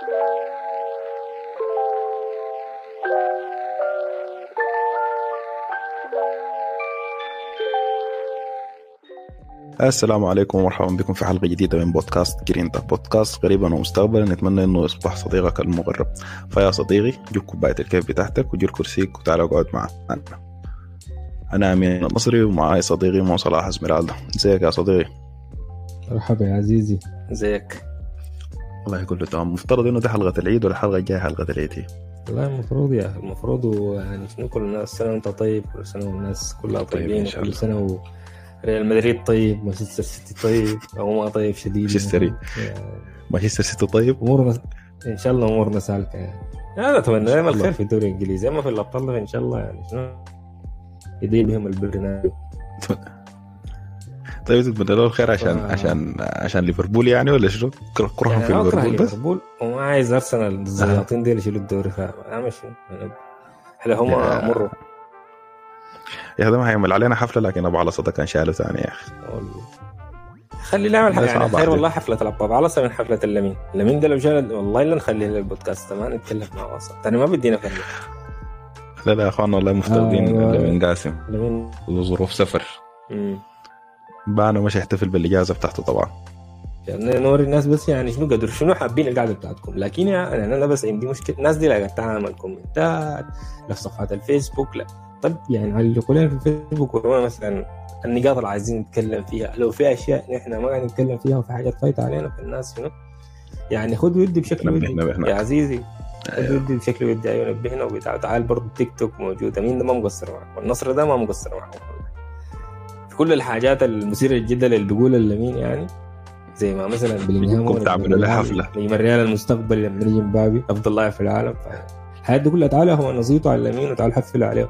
السلام عليكم ومرحبا بكم في حلقة جديدة من بودكاست جرينتا بودكاست قريبا ومستقبلا نتمنى انه يصبح صديقك المغرب فيا صديقي جيب كوباية الكيف بتاعتك وجيب كرسيك وتعال اقعد معنا انا امين النصري ومعاي صديقي مو صلاح اسمرالدا ازيك يا صديقي مرحبا يا عزيزي ازيك الله يقول له تمام مفترض انه دي حلقة العيد ولا الحلقة الجاية حلقة العيد هي والله المفروض يا أخي المفروض يعني شنو كل الناس سنة وانت طيب كل سنة والناس كلها طيب إن طيبين شاء كل الله. سنة و... ريال مدريد طيب مانشستر سيتي طيب او ما طيب شديد مانشستري. يعني مانشستر سيتي طيب امورنا ان شاء الله امورنا سالكه يعني انا اتمنى دائما الله. الخير في الدوري الانجليزي اما في الابطال ده ان شاء الله يعني شنو يدير بهم البرنامج طيب تتمنى له الخير عشان آه. عشان عشان ليفربول يعني ولا شنو؟ كره كرههم يعني في أنا أكره ليفربول بس ليفربول وما عايز ارسنال الزياطين دي اللي يشيلوا الدوري فاهم شنو يعني هلا هم يا- مروا يا هذا ما هيعمل علينا حفلة لكن ابو على صدى كان شاله ثاني يا اخي خلي نعمل لا، حاجه يعني صعب خير عليك. والله حفله الابطال على من حفله اللمين اللمين ده لو جال والله لا نخليه للبودكاست ما نتكلم معه اصلا تاني ما بدينا فرق لا لا يا اخوان والله مفتقدين آه. من قاسم لمين وظروف سفر مم. بانا مش يحتفل بالاجازه بتاعته طبعا يعني نوري الناس بس يعني شنو قدر شنو حابين القعده بتاعتكم لكن يعني انا بس عندي مشكله الناس دي لا تعمل كومنتات لا في صفحات الفيسبوك لا طب يعني علقوا لنا في الفيسبوك ورونا مثلا النقاط اللي عايزين نتكلم فيها لو في اشياء نحن ما قاعد نتكلم فيها وفي حاجات فايته علينا في الناس شنو يعني خد ودي بشكل نبهنا ودي نبهنا. يا عزيزي خد أيوه. ودي بشكل ودي ايوه نبهنا وبتاع تعال برضه تيك توك موجود مين ده ما مقصر معك والنصر ده ما مقصر معك والله. في كل الحاجات المثيره للجدل اللي بيقولها اللمين يعني زي ما مثلا بلينغهام بيجيبكم تعملوا له حفلة. نجم الريال المستقبل لما نجي مبابي افضل لاعب في العالم الحياه دي كلها تعالوا هو نزيطوا على اليمين وتعالوا حفلوا عليه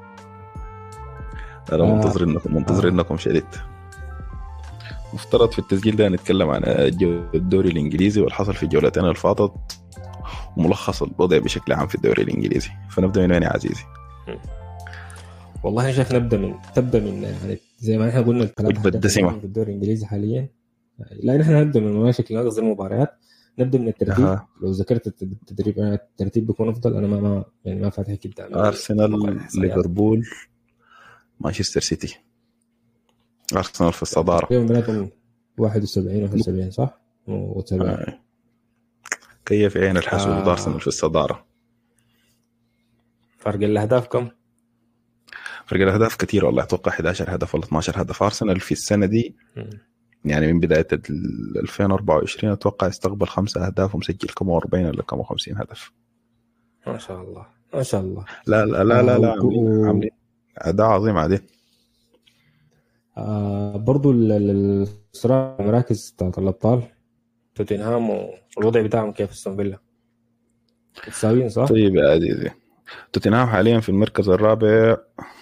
انا آه. منتظرينكم منتظرينكم شديد مفترض في التسجيل ده نتكلم عن الجو- الدوري الانجليزي والحصل في الجولتين اللي فاتت وملخص الوضع بشكل عام في الدوري الانجليزي فنبدا من وين يا عزيزي؟ والله انا شايف نبدا من تبدا من يعني زي ما احنا قلنا الثلاث وجبة أهداف دسمة. في الدوري الانجليزي حاليا لا نحن نبدا من ما شكل قصدي المباريات نبدا من الترتيب أها. لو ذكرت الت- التدريب أنا الترتيب بيكون افضل انا ما, ما يعني ما فاتح قدامي ارسنال ليفربول مانشستر سيتي ارسنال في الصداره تقريبا بيناتهم 71 71 صح؟ و70 آه. كيف عين الحسود آه. ارسنال في الصداره فرق الاهداف كم؟ فرق الاهداف كثير والله اتوقع 11 هدف ولا 12 هدف ارسنال في السنه دي مم. يعني من بدايه ال 2024 اتوقع استقبل خمسة اهداف ومسجل كم 40 ولا كم 50 هدف ما شاء الله ما شاء الله لا لا لا لا, لا آه، عاملين و- عاملين اداء عظيم عادي آه برضو ال- ال- الصراع المراكز بتاعت الابطال توتنهام والوضع بتاعهم كيف استون فيلا متساويين صح؟ طيب يا عزيزي توتنهام حاليا في المركز الرابع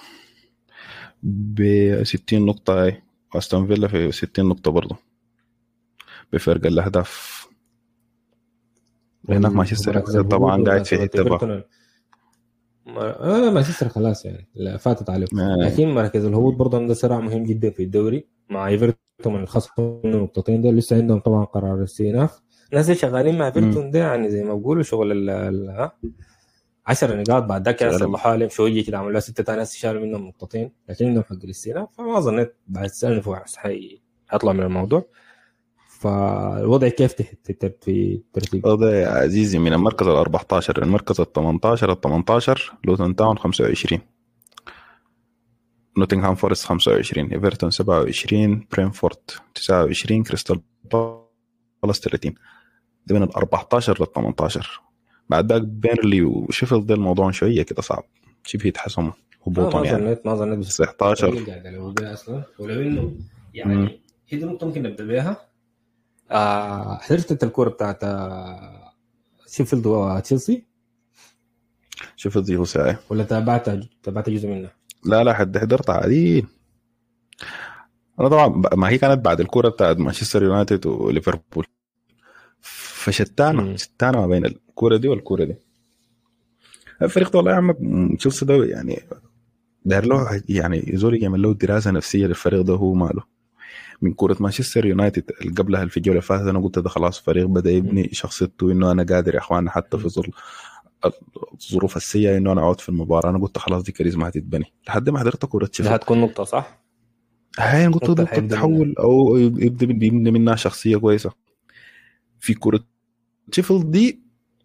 ب 60 نقطة هاي واستون فيلا في 60 نقطة برضه بفرق الأهداف هناك مانشستر مراكز يونايتد طبعا الهبوط قاعد في والناس حتة بقى. إيفرتون ما آه مانشستر خلاص يعني لا فاتت عليهم ما- لكن مركز الهبوط برضه عنده صراع مهم جدا في الدوري مع ايفرتون الخصم منه نقطتين ده لسه عندهم طبعا قرار الاستئناف الناس اللي شغالين مع ايفرتون ده يعني زي ما بقولوا شغل ال ال- ها 10 نقاط بعد ذاك شغل. صلحوا عليهم شويه كده عملوا لها سته ثاني هسه شالوا منهم نقطتين لكن عندهم حق الاستئناف فما ظنيت بعد سنه فوحس حي هيطلع من الموضوع فالوضع كيف تحت في الترتيب؟ هذا يا عزيزي من المركز ال 14 المركز ال 18 ال 18 لوتون تاون 25 نوتنغهام فورست 25 ايفرتون 27 برينفورد 29 كريستال بالاس 30 ده من ال 14 لل 18 بعد ذاك بيرلي وشيفيلد ده الموضوع شويه كده صعب شبه يتحسموا ما هبوطا ما يعني ظنيت ما ظنيت بس 16 قاعد على وجهه اصلا ولو انه مم. يعني هي دي نقطه ممكن نبدا بها آه حضرت انت الكوره بتاعت آه، شيفيلد وتشيلسي شيفيلد هو ساعه ولا تابعت تابعت جزء منها؟ لا لا حد حضرت عادي انا طبعا ب- ما هي كانت بعد الكوره بتاعت مانشستر يونايتد وليفربول فشتانه مم. شتانه ما بين الكوره دي والكوره دي الفريق ده والله يا عم تشيلسي ده يعني داير له يعني يزول يعمل له دراسه نفسيه للفريق ده هو ماله من كوره مانشستر يونايتد اللي قبلها في الجوله اللي فاتت انا قلت ده خلاص فريق بدا يبني شخصيته انه انا قادر يا اخوان حتى في ظل الظروف السيئه انه انا اقعد في المباراه انا قلت خلاص دي كاريزما هتتبني لحد ما حضرت كوره دي هتكون نقطه صح؟ هاي قلت نقطة ده الحيبدأ تتحول او يبدا يبني منها شخصيه كويسه في كوره شيفيلد دي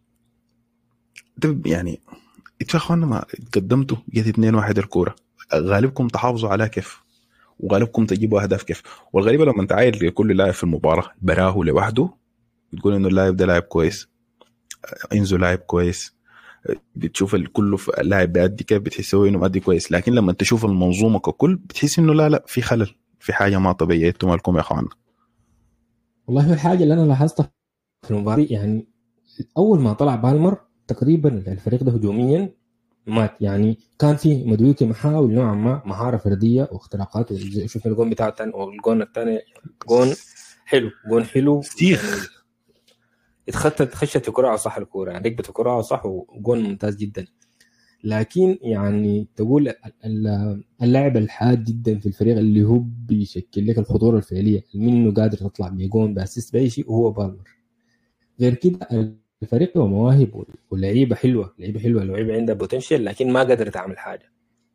ده يعني انتوا يا اخوانا ما قدمتوا جت 2 1 الكوره غالبكم تحافظوا عليها كيف وغالبكم تجيبوا اهداف كيف والغريبه لما انت عايل لكل لاعب في المباراه براه لوحده بتقول انه اللاعب ده لاعب كويس انزو لاعب كويس بتشوف الكل اللاعب بيأدي كيف بتحس هو انه مأدي كويس لكن لما تشوف المنظومه ككل بتحس انه لا لا في خلل في حاجه ما طبيعيه انتوا مالكم يا اخوانا والله هو الحاجه اللي انا لاحظتها في المباراه يعني اول ما طلع بالمر تقريبا الفريق ده هجوميا مات يعني كان في مدويكي محاول نوعا ما مهاره فرديه واختراقات زي- شفنا الجون بتاعه الثاني والجون الثاني جون حلو جون حلو ستيخ. يعني اتخطت خشت في كرة صح الكورة يعني ركبت كرة صح وجون ممتاز جدا لكن يعني تقول ال- ال- اللاعب الحاد جدا في الفريق اللي هو بيشكل لك الخطوره الفعليه اللي منه قادر تطلع بجون باسيست باي شيء وهو بالمر غير كده الفريق هو مواهب ولعيبه حلوه لعيبه حلوه لعيبه عندها بوتنشال لكن ما قدرت تعمل حاجه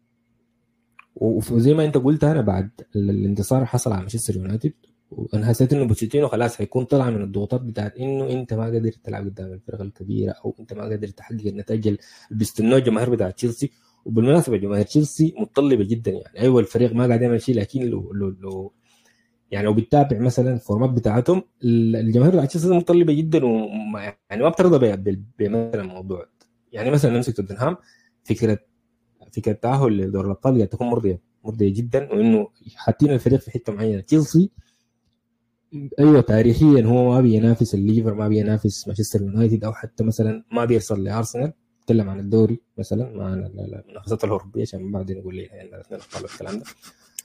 وزي ما انت قلت انا بعد ال- الانتصار اللي حصل على مانشستر يونايتد وانا حسيت انه بوتشيتينو خلاص هيكون طلع من الضغوطات بتاعت انه انت ما قدرت تلعب قدام الفرق الكبيره او انت ما قدرت تحقق النتائج اللي بيستنوها الجماهير بتاعت تشيلسي وبالمناسبه جماهير تشيلسي متطلبه جدا يعني ايوه الفريق ما قاعد يعمل شيء لكن لو لو, لو يعني لو بتتابع مثلا الفورمات بتاعتهم ال- الجماهير بتاعت تشيلسي متطلبه جدا وما يعني ما بترضى ب- ب- بمثلا الموضوع يعني مثلا نمسك توتنهام فكره فكره التاهل لدور الابطال قد تكون مرضيه مرضيه جدا وانه حاطين الفريق في حته معينه تشيلسي ايوه تاريخيا هو ما بينافس الليفر ما بينافس مانشستر يونايتد او حتى مثلا ما بيوصل لارسنال نتكلم عن الدوري مثلا مع ال- ال- المنافسات الاوروبيه عشان بعدين نقول لي احنا الاثنين ابطال والكلام ده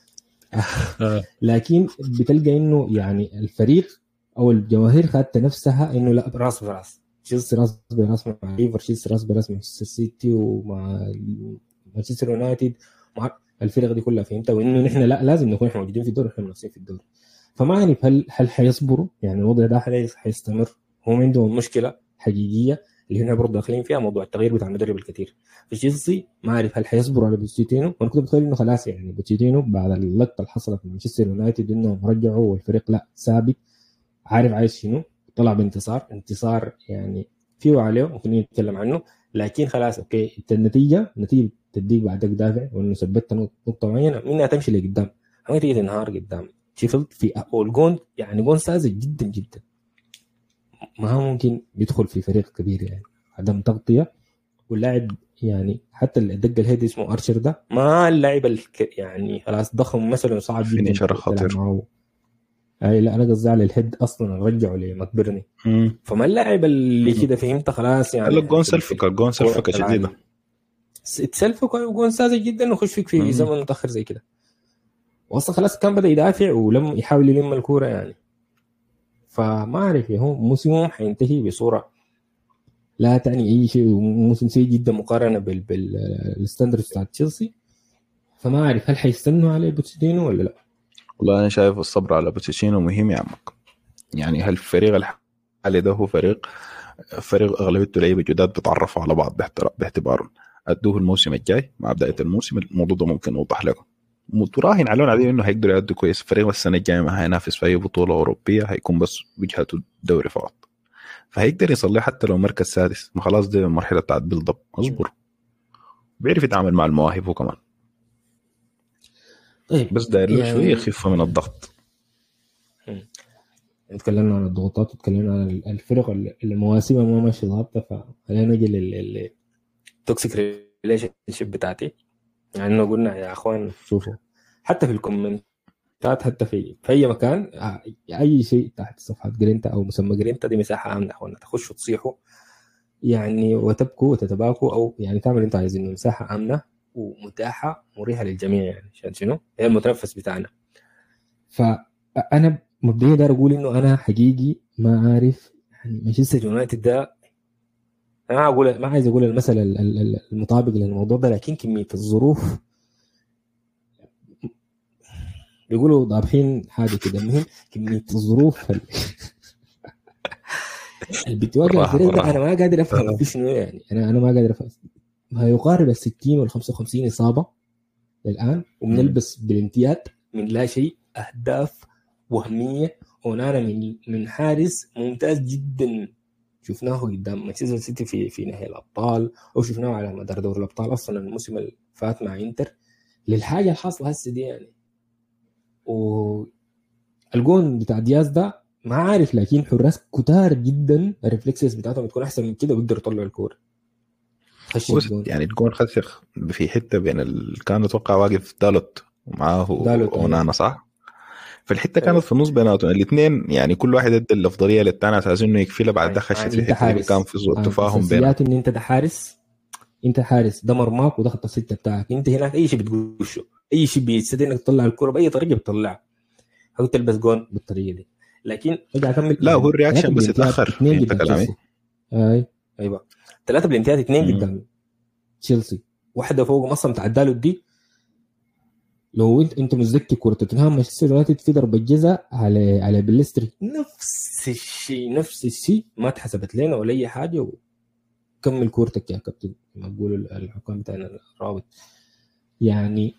لكن بتلقى انه يعني الفريق او الجماهير خدت نفسها انه لا راس براس تشيلسي راس براس مع ليفر تشيلسي راس براس مع مانشستر سيتي ومع مانشستر يونايتد مع الفرق دي كلها فهمت وانه نحن لا لازم نكون احنا موجودين في الدوري احنا منافسين في الدوري فما اعرف هل هل حيصبروا يعني الوضع ده هل حيستمر هم عندهم مشكله حقيقيه اللي هنا برضه داخلين فيها موضوع التغيير بتاع المدرب الكثير في تشيلسي ما اعرف هل حيصبروا على بوتشيتينو وانا كنت متخيل انه خلاص يعني بوتشيتينو بعد اللقطه اللي حصلت في مانشستر يونايتد انهم رجعوا والفريق لا ثابت عارف عايز شنو طلع بانتصار انتصار يعني فيه عليه ممكن نتكلم عنه لكن خلاص اوكي انت النتيجه نتيجه تديك بعدك دافع وانه ثبتت نقطه معينه منها تمشي لقدام ما تيجي تنهار قدام شيفيلد في والجون يعني جون ساذج جدا جدا ما هو ممكن يدخل في فريق كبير يعني عدم تغطيه واللاعب يعني حتى اللي دق الهيد اسمه ارشر ده ما اللاعب الك- يعني خلاص ضخم مثلا صعب جدا فينيشر تلعب خطير. معه. اي لا انا قصدي على الهيد اصلا رجعه لمكبرني مم. فما اللاعب اللي كده فهمت خلاص يعني قال لك جون سلفكه جون سلفكه شديده تسلفك وجون ساذج جدا وخش فيك في مم. زمن متاخر زي كده واصلا خلاص كان بدا يدافع ولم يحاول يلم الكوره يعني فما اعرف هو موسمهم حينتهي بصوره لا تعني اي شيء موسم سيء جدا مقارنه بال بالستاندرز بتاع تشيلسي فما اعرف هل حيستنوا عليه بوتشيتينو ولا لا والله انا شايف الصبر على بوتشينو مهم يا عمك يعني هالفريق الحالي ده هو فريق فريق اغلبيته لعيبه جداد بيتعرفوا على بعض باحترا- باعتبارهم ادوه الموسم الجاي مع بدايه الموسم الموضوع ده ممكن يوضح لكم متراهن عليهم عليه انه هيقدروا يأدوا كويس الفريق السنه الجايه ما هينافس في اي بطوله اوروبيه هيكون بس وجهته الدوري فقط فهيقدر يصلي حتى لو مركز سادس ما خلاص دي المرحله بتاعت بيلد اب اصبر بيعرف يتعامل مع المواهب هو كمان طيب بس داير له يعني- شويه خفه من الضغط تكلمنا عن الضغوطات وتكلمنا عن الفرق اللي اللي مواسمها ما ماشيه ظابطه فخلينا نجي لل توكسيك ريليشن شيب بتاعتي يعني انه قلنا يا اخوان شوفوا حتى في الكومنتات حتى في في اي مكان آه، اي شيء تحت صفحه جرينتا او مسمى جرينتا دي مساحه امنه اخوانا تخشوا تصيحوا يعني وتبكوا وتتباكوا او يعني تعملوا اللي انتوا عايزينه مساحه امنه ومتاحه مريحه للجميع يعني عشان شنو؟ هي المتنفس بتاعنا فانا مبدئيا داير اقول انه انا حقيقي ما عارف يعني مانشستر يونايتد ده انا ما اقول ما عايز اقول المثل ال- ال- ال- المطابق للموضوع ده لكن كميه الظروف بيقولوا ضابحين حاجه كده المهم كميه الظروف ال- اللي بتواجه بالراحة، الفريق ده بالراحة. انا ما قادر افهم في شنو يعني انا انا ما قادر افهم ما يقارب ال 60 وال 55 اصابه الان وبنلبس بلنتيات من لا شيء اهداف وهميه ونانا من من حارس ممتاز جدا شفناه قدام مانشستر سيتي في في نهائي الابطال او شفناه على مدار دوري الابطال اصلا الموسم اللي فات مع انتر للحاجه الحاصله هسه دي يعني والجون بتاع دياز ده ما عارف لكن حراس كتار جدا الريفلكسز بتاعتهم بتكون احسن من كده ويقدروا يطلعوا الكوره خش بس الجون يعني الجون خسر في حته بين ال... كان اتوقع واقف دالوت ومعاه دالوت، أيوة. اونانا صح؟ فالحته أيوة. كانت في النص بيناتهم الاثنين يعني كل واحد ادى الافضليه للثاني على اساس انه يكفي له بعد ده يعني- خشت يعني في أنت الحته دي حارس. كان في سوء آه، تفاهم بينهم أساسيات ان انت ده حارس انت حارس ده مرماك وده خط السته بتاعك انت هناك اي شيء بتقوشه اي شيء بيستدعي انك تطلع الكره باي طريقه بتطلعها او تلبس جون بالطريقه دي لكن ارجع اكمل لا هو الرياكشن ثلاثة بس بلنتيات، اتاخر اثنين انت قدام كلامي تشيلسي. اي ايوه ثلاثه بلنتيات اثنين مم. قدام تشيلسي واحده فوق اصلا بتاع الدالوت دي لو انت انت متذكر كره توتنهام مانشستر يونايتد في ضربه جزاء على على بلستري نفس الشيء نفس الشيء ما اتحسبت لنا ولا اي حاجه وكمل كورتك يا كابتن ما بقولوا الحكام بتاعنا الرابط يعني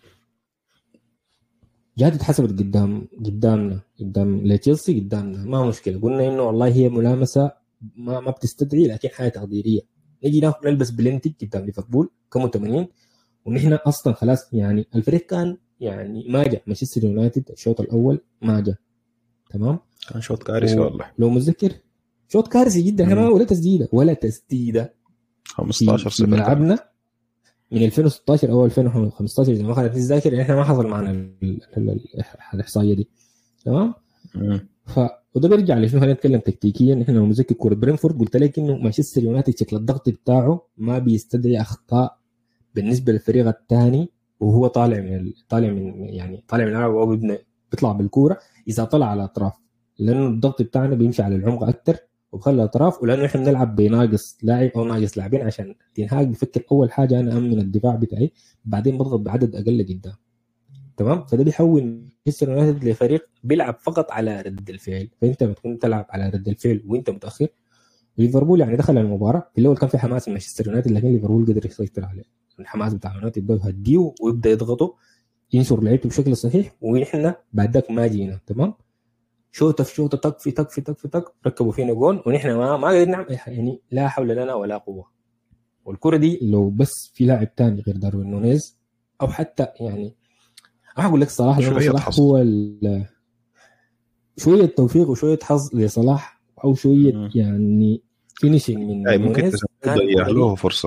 جات اتحسبت قدام قدامنا قدام لتشيلسي قدامنا ما مشكله قلنا انه والله هي ملامسه ما ما بتستدعي لكن حاجه تقديريه نجي ناخذ نلبس بلنتي قدام ليفربول كم 80 ونحن اصلا خلاص يعني الفريق كان يعني ما جاء مانشستر يونايتد الشوط الاول ما جاء تمام كان شوط كارثي و- والله لو متذكر شوط كارثي جدا احنا مم. ما ولا تسديده ولا تسديده 15 في صفر ملعبنا من 2016 او 2015 اذا ما كانت الذاكره احنا ما حصل معنا ال- ال- ال- الاحصائيه دي تمام مم. ف وده بيرجع لشنو خلينا نتكلم تكتيكيا احنا لو متذكر كوره برينفورد قلت لك انه مانشستر يونايتد شكل الضغط بتاعه ما بيستدعي اخطاء بالنسبه للفريق الثاني وهو طالع من ال- طالع من يعني طالع من الملعب وهو بيبنى بيطلع بالكوره اذا طلع على الاطراف لانه الضغط بتاعنا بيمشي على العمق اكثر وبخلي الاطراف ولانه احنا بنلعب بناقص لاعب او ناقص لاعبين عشان تنهاج بفكر اول حاجه انا امن الدفاع بتاعي بعدين بضغط بعدد اقل قدام تمام فده بيحول مانشستر يونايتد لفريق بيلعب فقط على رد الفعل فانت بتكون تلعب على رد الفعل وانت متاخر ليفربول يعني دخل المباراه في الاول كان في حماس من مانشستر يونايتد لكن ليفربول قدر يسيطر عليه الحماس بتاع يونايتد ده يهديه ويبدا يضغطه ينشر لعيبته بشكل صحيح واحنا بعد ذاك ما جينا تمام شوطه في شوطه تكفي تكفي تكفي تك ركبوا فينا جون ونحن ما ما قدرنا نعمل يعني لا حول لنا ولا قوه والكره دي لو بس في لاعب تاني غير داروين نونيز او حتى يعني ما اقول لك صلاح لانه شوية صلاح حظ. هو ال- شويه توفيق وشويه حظ لصلاح او شويه مم. يعني فينيشنج من اي ممكن نونيز. كان تضيع الكرة دي- له فرصه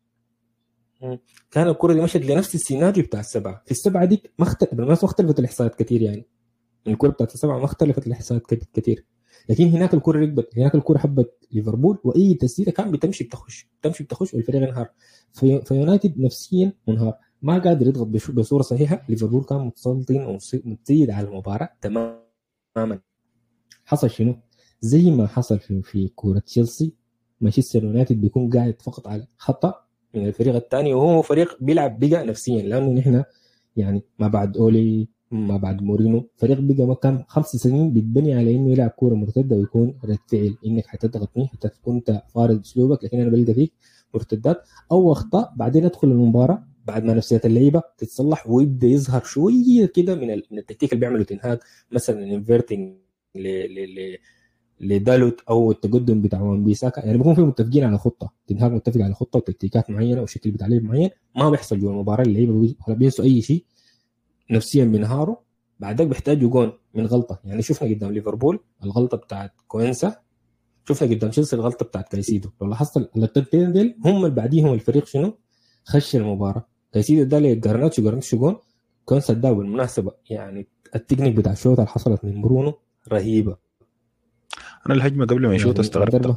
كان الكره دي مشت لنفس السيناريو بتاع السبعه في السبعه دي ما اختلف بالمناسبه ما اختلفت الاحصائيات كثير يعني الكره بتاعت السبعه ما اختلفت الاحصائيات كت- كثير لكن هناك الكره ركبت هناك الكره حبت ليفربول واي تسديده كان بتمشي بتخش تمشي بتخش والفريق انهار في فيونايتد نفسيا منهار ما قادر يضغط بش- بصوره صحيحه ليفربول كان متسلطن ومتسيد على المباراه تماما حصل شنو؟ زي ما حصل في في كوره تشيلسي مانشستر يونايتد بيكون قاعد فقط على خطا من الفريق الثاني وهو فريق بيلعب بقى نفسيا لانه نحن يعني ما بعد اولي ما بعد مورينو فريق بقى ما كان خمس سنين بيتبني على انه يلعب كوره مرتده ويكون رد فعل انك حتضغطني حتكون انت فارض اسلوبك لكن انا بلقى فيك مرتدات او اخطاء بعدين ادخل المباراه بعد ما نفسيه اللعيبه تتصلح ويبدا يظهر شويه كده من ال- من التكتيك اللي بيعمله تنهاج مثلا انفيرتنج ل ل ل لدالوت او التقدم بتاع وان بيساكا يعني بيكون في متفقين على خطه تنهاج متفق على خطه وتكتيكات معينه وشكل بتاع لعب معين ما بيحصل جوا المباراه اللعيبه بي- ولا بينسوا اي شيء نفسيا بينهاروا بعدك بيحتاجوا جون من غلطه يعني شفنا قدام ليفربول الغلطه بتاعت كوينسا شفنا قدام تشيلسي الغلطه بتاعت كايسيدو لو لاحظت اللقطتين ديل هم اللي بعديهم الفريق شنو خش المباراه كايسيدو ده لجارناتشو جارناتشو جون كوينسا ده بالمناسبه يعني التكنيك بتاع الشوط اللي حصلت من برونو رهيبه انا الهجمه قبل ما يشوت يعني استغربت الضربة.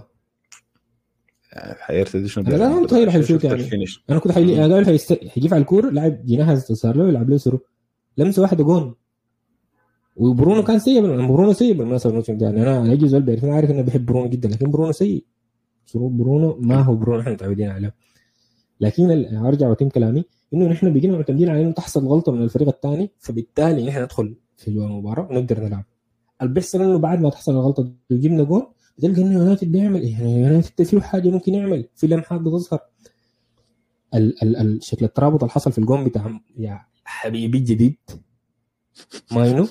حيرت دي شنو أنا لا متخيل حيشوت يعني. الفينش انا كنت حيلي انا قال حيست... حيجيب على الكوره لاعب جناح صار له يلعب له سرو لمسه واحده جون وبرونو كان سيء بالم- برونو سيء بالمناسبه الموسم ده يعني انا انا اجي زول بيعرفني عارف اني بحب برونو جدا لكن برونو سيء سرو برونو ما هو برونو احنا متعودين عليه لكن ال- ارجع واتم كلامي انه نحن بقينا معتمدين على انه تحصل غلطه من الفريق الثاني فبالتالي نحن ندخل في المباراه ونقدر نلعب اللي بيحصل انه بعد ما تحصل الغلطه دي وجبنا جول بتلقى انه يونايتد بيعمل ايه يعني يونايتد في حاجه ممكن يعمل في لمحات بتظهر ال ال ال شكل الترابط اللي حصل في الجون بتاع يا حبيبي الجديد ماينو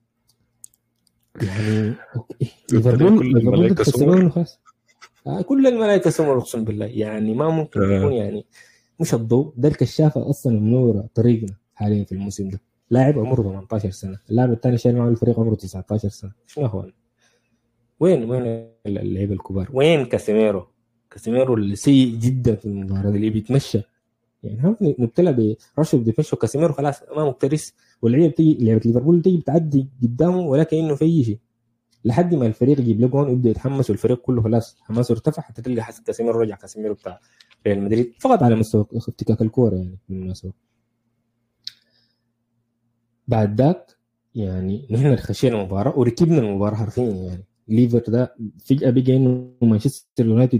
يعني اوكي ليفربول كل ليفربول الملائكة تحسبوا سمر. انه خلاص آه، كل الملائكه سمر اقسم بالله يعني ما ممكن آه. يكون يعني مش الضوء ده الكشافه اصلا منوره طريقنا حاليا في الموسم ده لاعب عمره 18 سنه اللاعب الثاني شايل معه الفريق عمره 19 سنه شنو هو وين وين اللعيبه الكبار وين كاسيميرو كاسيميرو اللي سيء جدا في المباراه دي، اللي بيتمشى يعني هم نبتلى برشد بيتمشى كاسيميرو خلاص ما مكترث واللعيبه بتيجي لعبه ليفربول تيجي بتعدي قدامه ولا كانه في اي شيء لحد ما الفريق يجيب له جون ويبدا يتحمس والفريق كله خلاص حماسه ارتفع حتى تلقى حس كاسيميرو رجع كاسيميرو بتاع ريال مدريد فقط على مستوى افتكاك الكوره يعني بالمناسبه بعد ذاك يعني نحن خشينا المباراه وركبنا المباراه حرفيا يعني ليفر ده فجاه بقى انه مانشستر يونايتد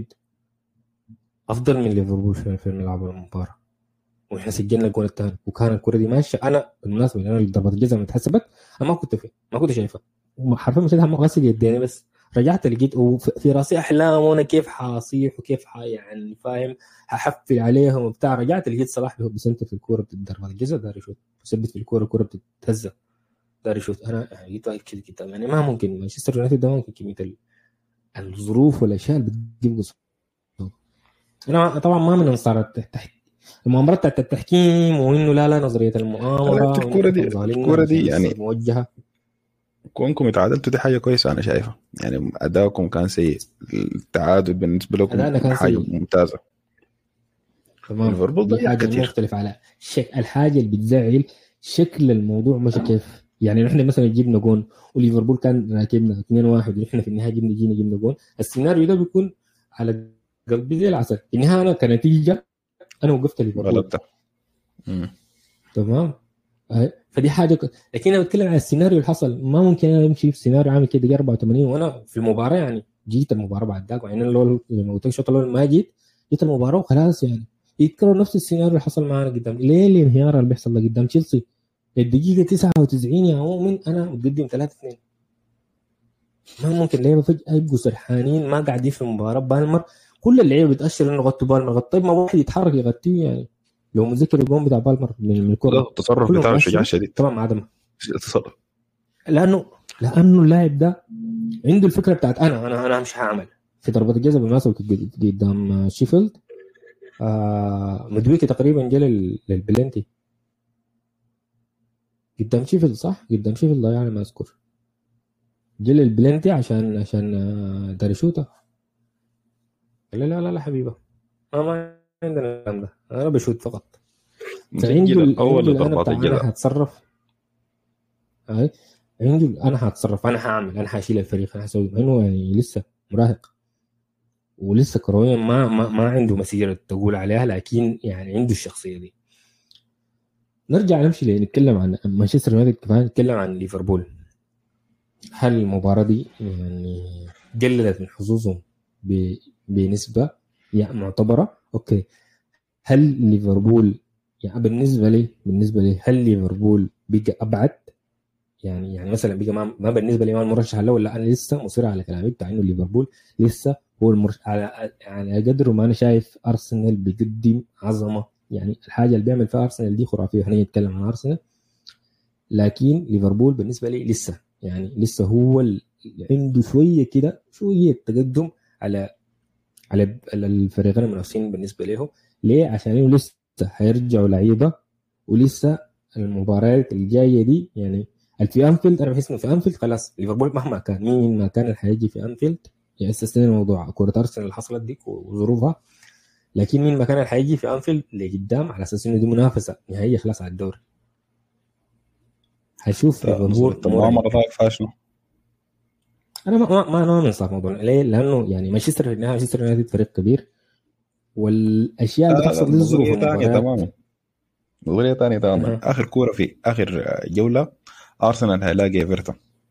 افضل من ليفربول في في الملعب المباراه واحنا سجلنا الجول الثاني وكان الكره دي ماشيه انا بالمناسبه انا اللي ضربه الجزاء لما اتحسبت انا ما كنت في ما كنت شايفها حرفيا مشيتها غسل يديني بس رجعت لقيت وفي في راسي احلام وانا كيف حاصيح وكيف ح يعني فاهم ححفل عليهم وبتاع رجعت لقيت صلاح بسنتر في الكوره بتضرب الجزاء داري يشوت بثبت في الكوره الكوره بتتهزأ داري يشوت انا يعني لقيت واقف كده قدام يعني ما ممكن مانشستر يونايتد ده ما ممكن كميه ال- الظروف والاشياء اللي بتجيب قصاد انا طبعا ما من انصار التحت المؤامرات بتاعت التحكيم وانه لا لا نظريه المؤامره عرفت الكورة دي- وإنكم ظالمين الكورة دي عشان يعني- لسه موجهه كونكم اتعادلتوا دي حاجه كويسه انا شايفها يعني اداؤكم كان سيء التعادل بالنسبه أداءنا لكم كان حاجه سيء. ممتازه تمام ليفربول دي ضيع حاجه كتير. مختلف على شك... الحاجه اللي بتزعل شكل الموضوع مش كيف يعني نحن مثلا جبنا جون وليفربول كان راكبنا 2 1 ونحن في النهايه جبنا جينا جبنا جون السيناريو ده بيكون على قلبي زي العسل في النهايه انا كنتيجه انا وقفت ليفربول غلبتها مم. تمام أه، فدي حاجه ك... لكن انا بتكلم على السيناريو اللي حصل ما ممكن انا امشي في سيناريو عامل كده دقيقه 84 وانا في المباراه يعني جيت المباراه بعد ذاك يعني انا لو لما قلت لك الشوط الاول ما جيت جيت المباراه وخلاص يعني يتكرر نفس السيناريو اللي حصل معانا قدام ليه الانهيار اللي بيحصل ده قدام تشيلسي الدقيقه 99 يا مؤمن انا متقدم 3 2 ما ممكن اللعيبه فجاه يبقوا سرحانين ما قاعدين في المباراه بالمر كل اللعيبه بتاشر انه غطوا بالمر غط طيب ما واحد يتحرك يغطيه يعني لو متذكر الجون بتاع بالمر من من الكره ده التصرف كلهم بتاعه ماشي. شجاع شديد طبعا ما عدم التصرف لانه لانه اللاعب ده عنده الفكره بتاعت انا انا انا مش هعمل في ضربه الجزاء بالمناسبه قد- قدام شيفيلد آه مدويكي تقريبا جا لل- للبلنتي قدام شيفيلد صح؟ قدام شيفيلد يعني ما اذكر جا للبلنتي عشان عشان آه، داري شوتها لا لا لا لا حبيبه ما ما عندنا الكلام ده انا بشوت فقط فعنده مسجل ال- اول عنده الأنا لضربات بتاع الجزاء انا هتصرف اي عنده ال- انا هتصرف انا هعمل انا هشيل الفريق انا هسوي مع انه يعني لسه مراهق ولسه كرويا ما ما ما عنده مسيره تقول عليها لكن يعني عنده الشخصيه دي نرجع نمشي ليه نتكلم عن مانشستر يونايتد كمان نتكلم عن ليفربول هل المباراه دي يعني قللت من حظوظهم ب- بنسبه يعني معتبره اوكي هل ليفربول يعني بالنسبه لي بالنسبه لي هل ليفربول بقى ابعد يعني يعني مثلا بقى ما, ما بالنسبه لي ما المرشح الاول لا انا لسه مصر على كلامي بتاع انه ليفربول لسه هو المرشح على على قدر ما انا شايف ارسنال بيقدم عظمه يعني الحاجه اللي بيعمل فيها ارسنال دي خرافيه احنا نتكلم عن ارسنال لكن ليفربول بالنسبه لي لسه يعني لسه هو اللي عنده شويه كده شويه تقدم على على الفريقين المنافسين بالنسبه له ليه؟ عشان إنه لسه حيرجعوا لعيبه ولسه المباريات الجايه دي يعني في انفيلد انا بحس انه في انفيلد خلاص ليفربول مهما كان مين ما كان اللي حيجي في انفيلد يعني استثنى الموضوع كرة ارسنال اللي حصلت ديك وظروفها لكن مين ما كان اللي حيجي في انفيلد لقدام على اساس انه دي منافسه نهائيه خلاص على الدوري حشوف ليفربول المؤامره طيب فاشله انا ما ما ما انا ما منصف موضوع ليه؟ لانه يعني مانشستر في النهايه مانشستر يونايتد فريق كبير والاشياء اللي بتحصل دي الظروف نظريه ثانيه المباريات. تماما نظريه ثانيه تماما أها. اخر كوره في اخر جوله ارسنال هيلاقي ايفرتون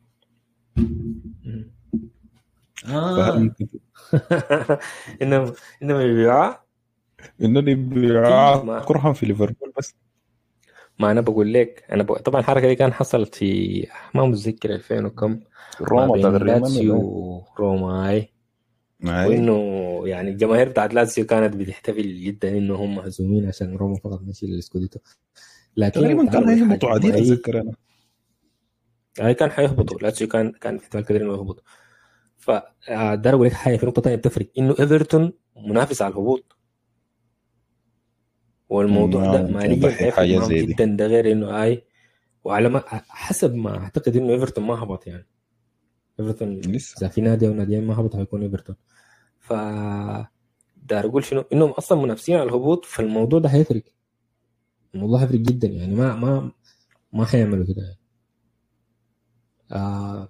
اه فهل ممكن انما انما يبيعها انه ما- يبيعوا كرهم في ليفربول بس ما انا بقول لك انا بقول طبعا الحركه دي كان حصلت في ما متذكر 2000 وكم روما بين تقريبا لاتسيو وروما هاي أي. وانه يعني الجماهير بتاعت لاتسيو كانت بتحتفل جدا انه هم مهزومين عشان روما فقط ماشي للسكوديتو لكن تقريبا كانوا تعالوا يهبطوا لحاجة عديد معي- اتذكر انا هاي كان حيهبطوا لاتسيو كان كان في احتمال كبير انه يهبطوا فدار اقول لك حاجه في نقطه ثانيه بتفرق انه ايفرتون منافس على الهبوط والموضوع ده نعم، ماليا توضح هيفرق حاجة معهم زي دي. جدا ده غير انه اي وعلى ما حسب ما اعتقد انه ايفرتون ما هبط يعني ايفرتون لسه اذا في نادي او ناديين ما هبط هيكون ايفرتون ف دار اقول شنو انهم اصلا منافسين على الهبوط فالموضوع ده هيفرق الموضوع هيفرق جدا يعني ما ما ما حيعملوا كده يعني. آه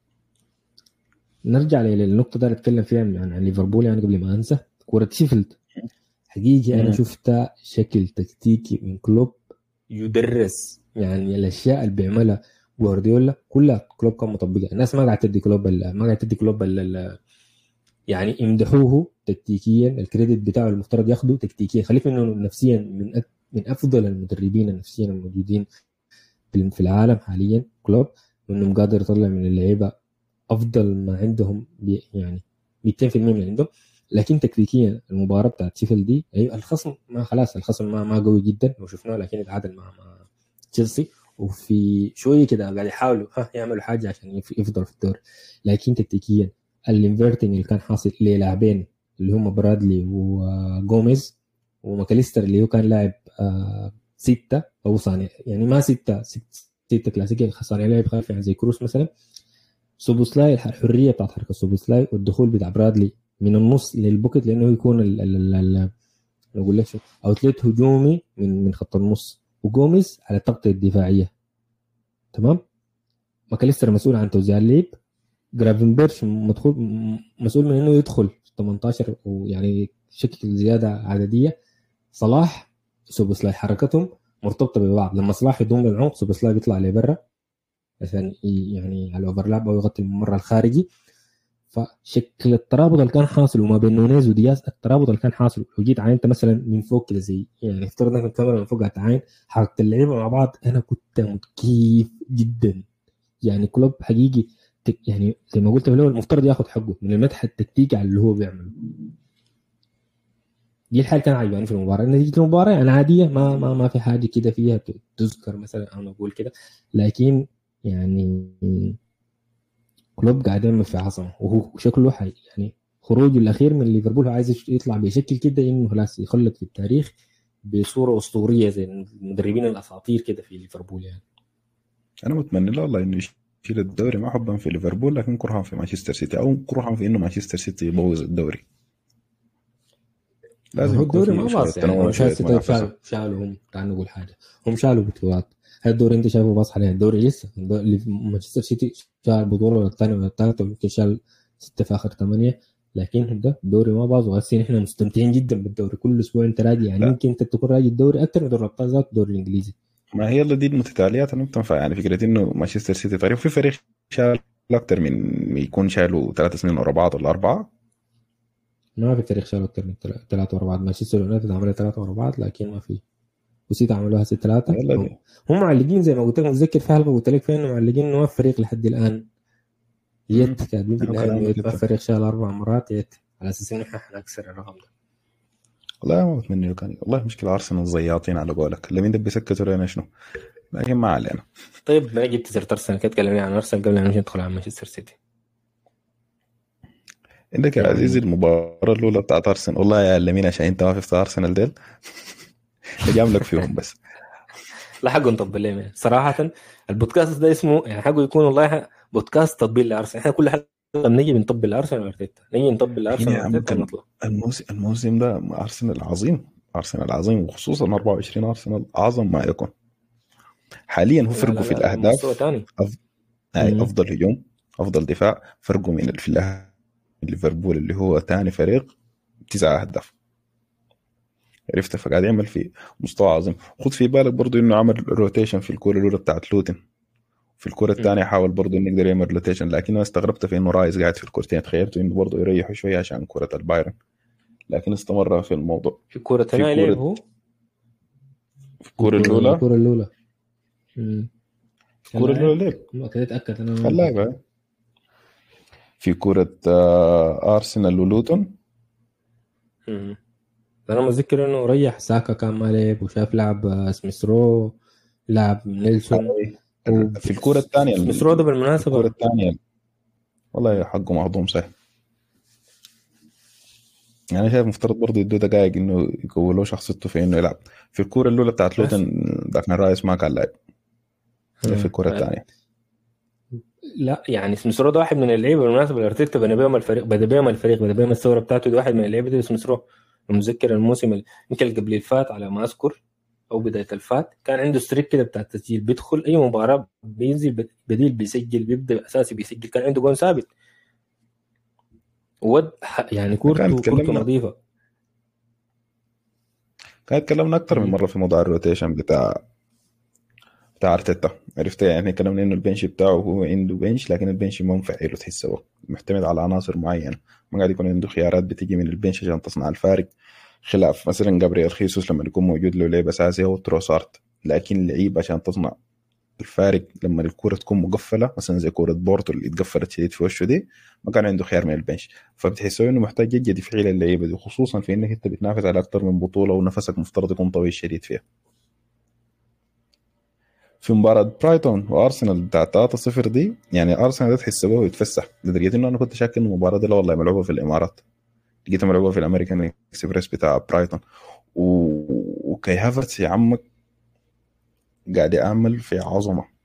نرجع للنقطة دي نتكلم فيها عن, عن ليفربول يعني قبل ما انسى كورة شيفيلد حقيقي انا مم. شفتها شكل تكتيكي من كلوب يدرس يعني الاشياء اللي بيعملها جوارديولا كلها كلوب كان مطبقها الناس ما قاعد تدي كلوب ال- ما قاعد تدي كلوب ال- ال- يعني يمدحوه تكتيكيا الكريدت بتاعه المفترض ياخده تكتيكيا خليك منه نفسيا من أك- من افضل المدربين النفسيين الموجودين في في العالم حاليا كلوب وانه قادر يطلع من اللعيبه افضل ما عندهم بي- يعني 200% من عندهم لكن تكتيكيا المباراه بتاعت شيفيلد دي أيوة الخصم ما خلاص الخصم ما ما قوي جدا وشفناه لكن اتعادل مع مع تشيلسي وفي شويه كده قاعد يحاولوا ها يعملوا حاجه عشان يف- يفضلوا في الدوري لكن تكتيكيا الانفيرتنج اللي كان حاصل للاعبين اللي هم برادلي وجوميز وماكاليستر اللي هو كان لاعب آه ستة أو صانع يعني ما ستة ست- ستة كلاسيكية صانع لعب خلفي يعني زي كروس مثلا سوبوسلاي الحرية بتاعت حركة سوبوسلاي والدخول بتاع برادلي من النص للبوكت لأنه يكون ال ال ال نقول لك شو اوتلت هجومي من من خط النص وجوميز على التغطية الدفاعية تمام ماكاليستر مسؤول عن توزيع اللعب جرافنبرش مدخول م- مسؤول من انه يدخل في 18 ويعني شكل زياده عدديه صلاح سوبسلاي حركتهم مرتبطه ببعض لما صلاح يضم للعمق سوبسلاي بيطلع لبرا عشان ي- يعني على الاوفرلاب او يغطي الممر الخارجي فشكل الترابط اللي كان حاصل وما بين نونيز ودياز الترابط اللي كان حاصل لو جيت عاينت مثلا من فوق كده زي يعني افترض انك الكاميرا من فوق هتعاين حركه اللعيبه مع بعض انا كنت متكيف جدا يعني كلوب حقيقي تك- يعني زي ما قلت في الاول المفترض ياخذ حقه من المدح التكتيكي على اللي هو بيعمله دي الحاجه كان عجباني في المباراه نتيجه المباراه يعني عاديه ما ما ما في حاجه كده فيها ت- تذكر مثلا او نقول كده لكن يعني كلوب قاعد يعمل في عظمه وهو شكله حي يعني خروجه الاخير من ليفربول هو عايز يش- يطلع بشكل كده انه خلاص يخلد في التاريخ بصوره اسطوريه زي المدربين الاساطير كده في ليفربول يعني انا متمنى له والله انه يشيل الدوري ما حبا في ليفربول لكن كرها في مانشستر سيتي او كرها في انه مانشستر سيتي يبوظ الدوري لازم هو يكون الدوري في ما شوية باص يعني تنوع هم شوية شالوا منافسة. شالوا شالوا هم تعال نقول حاجه هم شالوا بطولات هل الدوري انت شايفه باص حاليا الدوري لسه الدوري اللي في مانشستر سيتي شال بطوله ولا الثانيه ولا الثالثه ويمكن شال سته في اخر ثمانيه لكن ده الدوري ما باظ وهسه احنا مستمتعين جدا بالدوري كل اسبوع انت راجع يعني لا. يمكن انت تكون راجع الدوري اكثر من دوري الابطال ذات الدوري الانجليزي ما هي اللي دي المتتاليات اللي بتنفع يعني فكره انه مانشستر سيتي طريق في فريق شال اكثر من يكون شالوا ثلاث سنين ورا بعض ولا اربعه ما في تاريخ شالوا اكثر من ثلاثه ورا بعض مانشستر يونايتد عملها ثلاثه ورا بعض لكن ما في وسيتي عملوها ست ثلاثه يلا هم, دي. هم معلقين زي ما قلت لك متذكر في حلقه قلت لك فيها انه معلقين انه ما في فريق لحد الان يت كاتبين في أنا النهايه كلام انه يت ما كده. في فريق شال اربع مرات يت على اساس انه احنا حنكسر الرقم ده والله ما بتمنى له كان والله مشكله ارسنال زياطين على قولك اللي مين ده بيسكتوا لنا شنو لكن ما علينا طيب ما جبت سيره ارسنال كده تكلمني عن ارسنال قبل ما ندخل على مانشستر سيتي عندك يا يعني- عزيزي المباراه الاولى بتاعت ارسنال والله يا لمين عشان انت ما في ارسنال ديل جاملك فيهم بس لا حقه نطبل لهم يعني صراحه البودكاست ده اسمه يعني حقه يكون والله بودكاست تطبيل لارسنال احنا كل حلقه بنيجي بنطبل لارسنال وارتيتا نيجي نطبل لارسنال يا عم وارتيتا كان- ونطلع الموسم الموسم ده ارسنال عظيم ارسنال عظيم وخصوصا 24 ارسنال اعظم ما يكون حاليا هو لا، فرقوا لا، في لا، الاهداف مستوى ثاني هاي مم. افضل هجوم افضل دفاع فرقوا من في الأهداف ليفربول اللي هو ثاني فريق تسعة اهداف عرفت فقاعد يعمل في مستوى عظيم خد في بالك برضو انه عمل روتيشن في الكوره الاولى بتاعت لوتن في الكرة الثانية حاول برضه انه يقدر يعمل روتيشن لكن انا استغربت في انه رايز قاعد في الكورتين تخيلته انه برضه يريحه شوية عشان كرة البايرن لكن استمر في الموضوع في كرة في ثانية كرة لعب هو في الكرة الأولى الكرة الأولى مم. الكوره خلاها- الاولى لعب ما كده اتاكد انا خلاها في كرة آه، أرسنال ولوتون مم. انا متذكر انه ريح ساكا كان ما لعب وشاف لعب آه، سميث رو لعب نيلسون في الكرة الثانية سميث رو ده بالمناسبه الكرة الثانية والله حقه مهضوم صحيح يعني شايف مفترض برضه يدوا دقائق انه يقولوا شخصيته في انه يلعب في الكورة الاولى بتاعت لوتن داكن رايس ما كان لاعب في الكرة الثانية لا يعني سميث رو ده واحد من اللعيبه بالمناسبه اللي ارتيتا بنى بيهم الفريق بدا بيهم الفريق بدا بيهم الثوره بتاعته ده واحد من اللعيبه دي سميث رو متذكر الموسم ال- يمكن قبل الفات على ما اذكر او بدايه الفات كان عنده ستريك كده بتاع التسجيل بيدخل اي مباراه بينزل بد- بديل بيسجل بيبدا اساسي بيسجل كان عنده جون ثابت ود ح- يعني كورته كان كورته تكلمنا- نظيفه كان اتكلمنا اكثر من مرة في موضوع الروتيشن بتاع بتاع ارتيتا عرفت يعني كلامنا انه البنش بتاعه هو عنده بنش لكن البنش ما مفعله تحسه هو معتمد على عناصر معينه ما قاعد يكون عنده خيارات بتيجي من البنش عشان تصنع الفارق خلاف مثلا جابرييل خيسوس لما يكون موجود له لعيب اساسي هو تروسارت لكن اللعيب عشان تصنع الفارق لما الكرة تكون مقفلة مثلا زي كرة بورتو اللي اتقفلت شديد في وشه دي ما كان عنده خيار من البنش فبتحسه انه محتاج يجي فعل اللعيبة دي خصوصا في انك انت بتنافس على اكثر من بطولة ونفسك مفترض يكون طويل شديد فيها في مباراة برايتون وارسنال بتاعت 3-0 دي يعني ارسنال ده تحس هو يتفسح لدرجة انه انا كنت شاك انه المباراة دي لا والله ملعوبة في الامارات لقيتها ملعوبة في الامريكان اكسبريس بتاع برايتون و... وكي هافرتس يا عمك قاعد يعمل في عظمة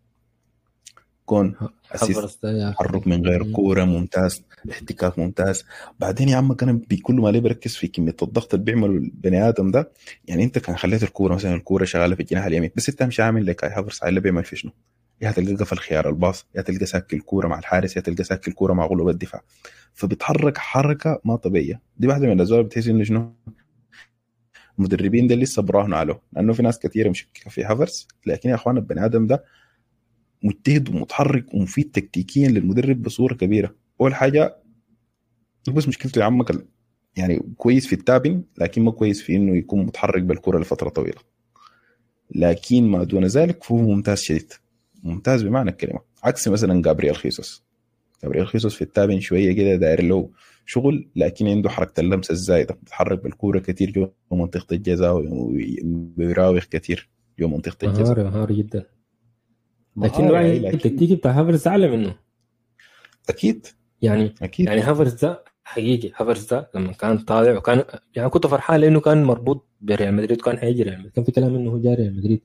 كون اسيست هافرز ده يا أخي. تحرك من غير كوره ممتاز احتكاك ممتاز بعدين يا عم كان بكل ما ليه بركز في كميه الضغط اللي بيعمله البني ادم ده يعني انت كان خليت الكوره مثلا الكوره شغاله في الجناح اليمين بس انت مش عامل لك هاي هافرس اللي بيعمل في شنو؟ يا تلقى قفل خيار الباص يا تلقى ساك الكوره مع الحارس يا تلقى ساك الكوره مع غلوب الدفاع فبيتحرك حركه ما طبيعيه دي واحده من الاسباب بتحس انه شنو المدربين ده لسه براهنوا عليه لانه في ناس كثيره مشككه في هافرس لكن يا اخوان البني ادم ده مجتهد ومتحرك ومفيد تكتيكيا للمدرب بصوره كبيره اول حاجه بس مشكلته يا عمك ال- يعني كويس في التابن لكن ما كويس في انه يكون متحرك بالكره لفتره طويله لكن ما دون ذلك فهو ممتاز شديد ممتاز بمعنى الكلمه عكس مثلا جابرييل خيسوس جابرييل خيسوس في التابن شويه كده داير له شغل لكن عنده حركه اللمسه الزايده بيتحرك بالكوره كثير جوا منطقه الجزاء ويراوغ كثير جوا منطقه الجزاء مهاري مهاري جدا لكن مهاري، الوعي لكن- التكتيكي بتاع هافرز اعلى منه اكيد يعني اكيد يعني هافرز ده حقيقي هافرز ده لما كان طالع وكان يعني كنت فرحان لانه كان مربوط بريال مدريد وكان حيجي ريال مدريد كان في كلام انه هو جاي ريال مدريد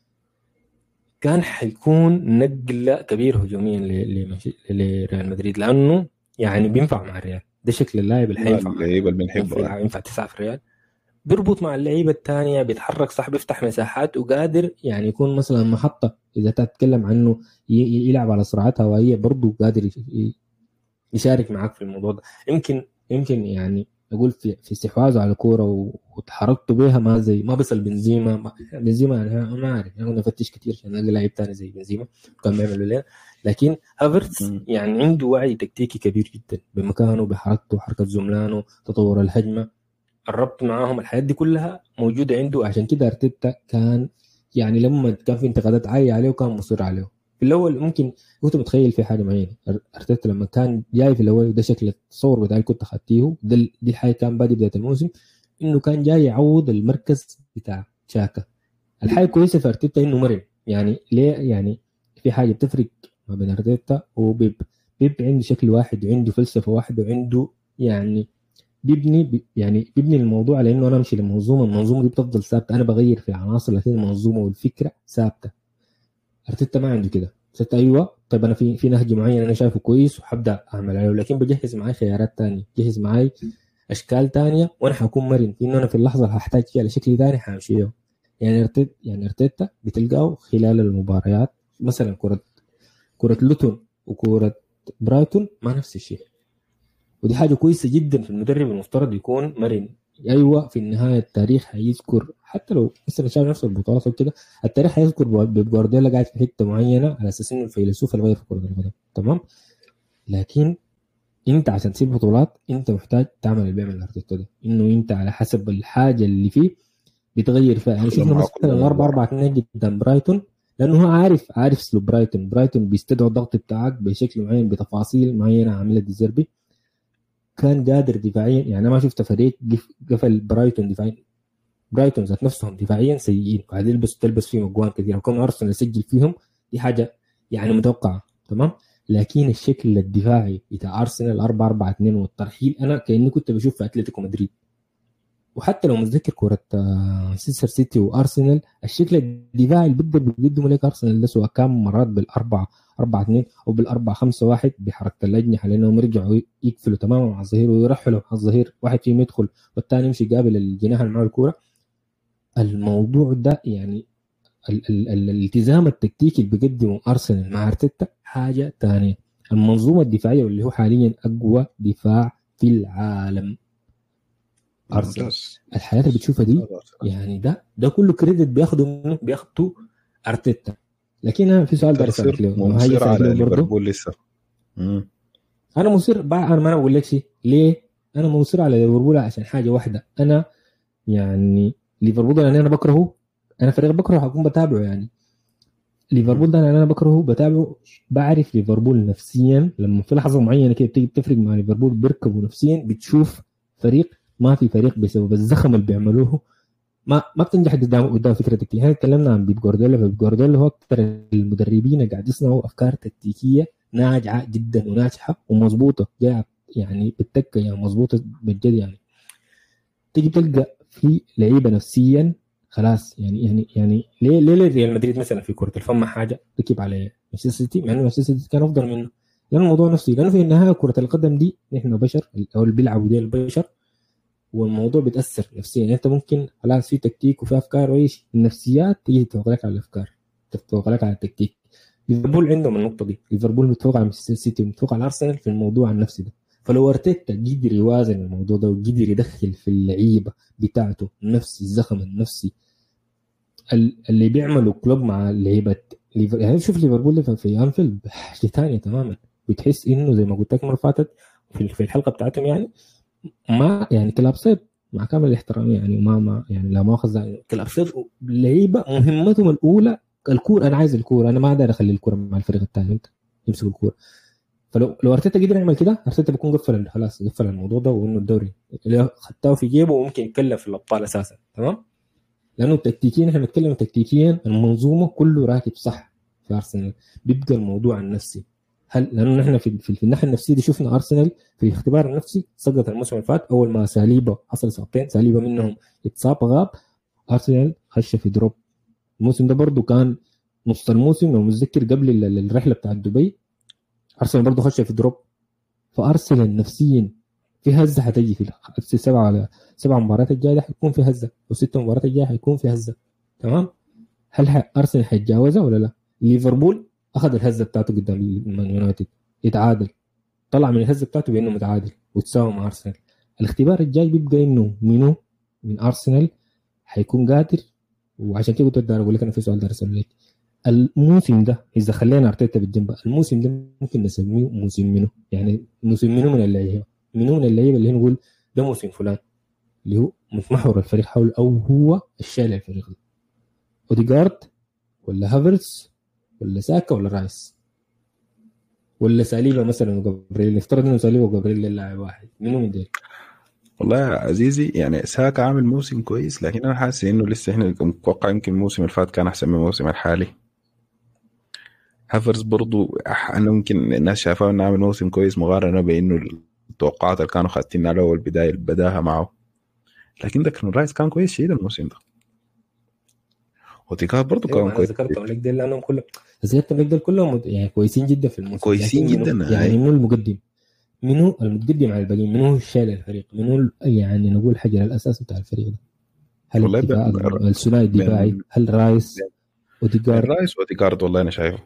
كان حيكون نقله كبير هجوميا ل- لمشي- لريال مدريد لانه يعني بينفع مع الريال ده شكل اللاعب اللي حينفع مع اللعيبه اللي بنحبه ينفع ينفع تسعة في الريال بيربط مع اللعيبه الثانيه بيتحرك صح بيفتح مساحات وقادر يعني يكون مثلا محطه اذا تتكلم عنه ي- ي- يلعب على سرعات هوائيه برضه قادر ي- ي- يشارك معك في الموضوع ده يمكن يمكن يعني اقول في في استحواذه على الكوره و- وتحركته بها ما زي ما بس البنزيما ما- بنزيما يعني ما اعرف يعني نفتش كثير عشان نلاقي لعيب ثاني زي بنزيما كان بيعملوا لنا لكن هافرتس مم. يعني عنده وعي تكتيكي كبير جدا بمكانه بحركته حركه زملانه تطور الهجمه الربط معاهم الحاجات دي كلها موجوده عنده عشان كده ارتيتا كان يعني لما كان في انتقادات عاليه عليه وكان مصر عليه في الاول ممكن كنت متخيل في حاجه معينه أر- ارتيتا لما كان جاي في الاول وده شكل التصور بتاعي كنت اخذتيه ده ال- دي الحاجه كان بادي بدايه الموسم انه كان جاي يعوض المركز بتاع شاكا الحاجه كويسه في ارتيتا انه مرن يعني ليه يعني في حاجه بتفرق ما بين ارتيتا وبيب بيب عنده شكل واحد وعنده فلسفه واحده وعنده يعني بيبني بي- يعني بيبني الموضوع على انه انا امشي لمنظومه المنظومه دي بتفضل ثابته انا بغير في عناصر لكن المنظومه والفكره ثابته ارتيتا ما عنده كده ارتيتا ايوه طيب انا في في نهج معين انا شايفه كويس وحبدا اعمل عليه لكن بجهز معي خيارات تانية بجهز معي اشكال تانية وانا حكون مرن في انه انا في اللحظه اللي هحتاج فيها لشكل ثاني حامشي له يعني ارتيتا يعني ارتيتا بتلقاه خلال المباريات مثلا كره كره لوتون وكره برايتون ما نفس الشيء ودي حاجه كويسه جدا في المدرب المفترض يكون مرن ايوه في النهايه التاريخ هيذكر حتى لو مثلا شاف نفس البطولات وكده التاريخ هيذكر بيب جوارديولا قاعد في حته معينه على اساس انه الفيلسوف اللي غير في كره القدم تمام لكن انت عشان تسيب بطولات انت محتاج تعمل اللي بيعمل ارتيتا ده انه انت على حسب الحاجه اللي فيه بتغير فيها يعني شفنا لما مثلا كنا- الاربع اربع اثنين قدام برايتون لانه هو عارف عارف اسلوب برايتون برايتون بيستدعوا الضغط بتاعك بشكل معين بتفاصيل معينه عامله ديزيربي كان قادر دفاعيا يعني انا ما شفت فريق قفل برايتون دفاعيا برايتون ذات نفسهم دفاعيا سيئين وقاعد يلبس تلبس فيهم اجوان كثير وكون ارسنال يسجل فيهم دي حاجه يعني متوقعه تمام لكن الشكل الدفاعي بتاع ارسنال 4 4 2 والترحيل انا كاني كنت بشوف في اتلتيكو مدريد وحتى لو متذكر كرة سيسر سيتي وارسنال الشكل الدفاعي اللي بيقدر بيقدموا لك ارسنال ده سواء كان مرات بالاربعة 4 2 او بالاربعة 5 1 بحركة الاجنحة لانهم يرجعوا يقفلوا تماما مع الظهير ويرحلوا على الظهير واحد فيهم يدخل والثاني يمشي يقابل الجناح اللي معه الكورة الموضوع ده يعني ال ال ال الالتزام التكتيكي اللي بيقدمه ارسنال مع ارتيتا حاجه ثانيه المنظومه الدفاعيه واللي هو حاليا اقوى دفاع في العالم ارسنال الحياه اللي بتشوفها دي يعني ده ده كله كريدت بياخده منه بياخده ارتيتا لكن انا في سؤال داري اسالك له مصير على ليفربول لسه انا مصر انا ما اقول لك شيء ليه؟ انا مصر على ليفربول عشان حاجه واحده انا يعني ليفربول اللي انا بكرهه انا فريق بكرهه حكون بتابعه يعني ليفربول ده انا بكرهه بتابعه بعرف ليفربول نفسيا لما في لحظه معينه كده بتيجي بتفرق مع ليفربول بيركبوا نفسيا بتشوف فريق ما في فريق بسبب الزخم اللي بيعملوه ما ما بتنجح قدام قدام فكره تكتيكيه احنا تكلمنا عن بيب جوارديولا فبيب جوارديولا هو اكثر المدربين قاعد يصنعوا افكار تكتيكيه ناجعه جدا وناجحه ومظبوطه جايه يعني بالتكه يعني مظبوطه بجد يعني تيجي تلقى في لعيبه نفسيا خلاص يعني يعني يعني ليه ليه ريال مدريد مثلا في كره الفم حاجه ركب على مانشستر سيتي مع انه مانشستر سيتي كان افضل منه لان الموضوع نفسي لانه في النهايه كره القدم دي نحن بشر او اللي بيلعبوا دي البشر والموضوع بيتاثر نفسيا يعني انت ممكن خلاص في تكتيك وفي افكار وايش النفسيات تيجي تتفوق لك على الافكار تتفوق لك على التكتيك ليفربول عندهم النقطه دي ليفربول متفوق على مانشستر سيتي ومتفوق على ارسنال في الموضوع النفسي ده فلو ارتيتا قدر يوازن الموضوع ده وقدر يدخل في اللعيبه بتاعته نفس الزخم النفسي اللي بيعملوا كلوب مع لعيبه يعني شوف ليفربول في انفيلد حاجه ثانيه تماما بتحس انه زي ما قلت لك المره فاتت في الحلقه بتاعتهم يعني ما يعني كلاب صيد مع كامل الاحترام يعني وما ما يعني لا مؤاخذه يعني كلاب صيد لعيبه مهمتهم الاولى الكوره انا عايز الكوره انا ما اقدر اخلي الكوره مع الفريق الثاني انت يمسك الكوره فلو لو ارتيتا قدر يعمل كده ارتيتا بيكون قفل خلاص قفل الموضوع ده وانه الدوري اللي خدته في جيبه وممكن يتكلم في الابطال اساسا تمام لانه تكتيكيا احنا بنتكلم تكتيكيا المنظومه كله راكب صح في ارسنال بيبقى الموضوع النفسي هل لانه نحن في, في, في الناحيه النفسيه دي شفنا ارسنال في الاختبار النفسي سقط الموسم اللي فات اول ما ساليبا حصل اصابتين ساليبا منهم اتصاب غاب ارسنال خش في دروب الموسم ده برضه كان نص الموسم لو متذكر قبل الرحله بتاعت دبي ارسنال برضه خش في دروب فارسنال نفسيا في هزه حتجي في السبعه على سبع مباريات الجايه حيكون في هزه وست مباريات الجايه حيكون في هزه تمام هل ارسنال حيتجاوزها ولا لا؟ ليفربول اخذ الهزه بتاعته قدام مان يونايتد يتعادل طلع من الهزه بتاعته بانه متعادل وتساوى مع ارسنال الاختبار الجاي بيبقى انه منو من ارسنال حيكون قادر وعشان كده قلت اقول لك انا في سؤال دار لك الموسم ده اذا خلينا ارتيتا بالجنب الموسم ده ممكن نسميه موسم منو يعني موسم منو من اللعيبه منو من اللعيبه اللي نقول ده موسم فلان اللي هو متمحور الفريق حول او هو الشايل الفريق ده اوديجارد ولا هافرز ولا ساكا ولا رايس ولا ساليبا مثلا وجبريل نفترض انه ساليبا وجبريل لاعب واحد منو من دول؟ والله يا عزيزي يعني ساكا عامل موسم كويس لكن انا حاسس انه لسه احنا متوقع يمكن الموسم اللي فات كان احسن من الموسم الحالي هافرز برضو انا ممكن الناس شايفاه انه عامل موسم كويس مقارنه بانه التوقعات اللي كانوا خاتين عليه اول بدايه بداها معه لكن ده كان رايس كان كويس شديد الموسم ده اوتيكاد برضه أيوة كان كويس ذكرتهم لك ديل لانهم كلهم ذكرتهم لك ديل كلهم يعني كويسين جدا في الموسم كويسين جدا يعني منو المقدم منو المتقدم على الباقيين منو الشايل الفريق منو يعني نقول حجر الاساس بتاع الفريق ده هل والله الثنائي الدفاعي هل رايس اوديجارد رايس واوديجارد والله انا شايفه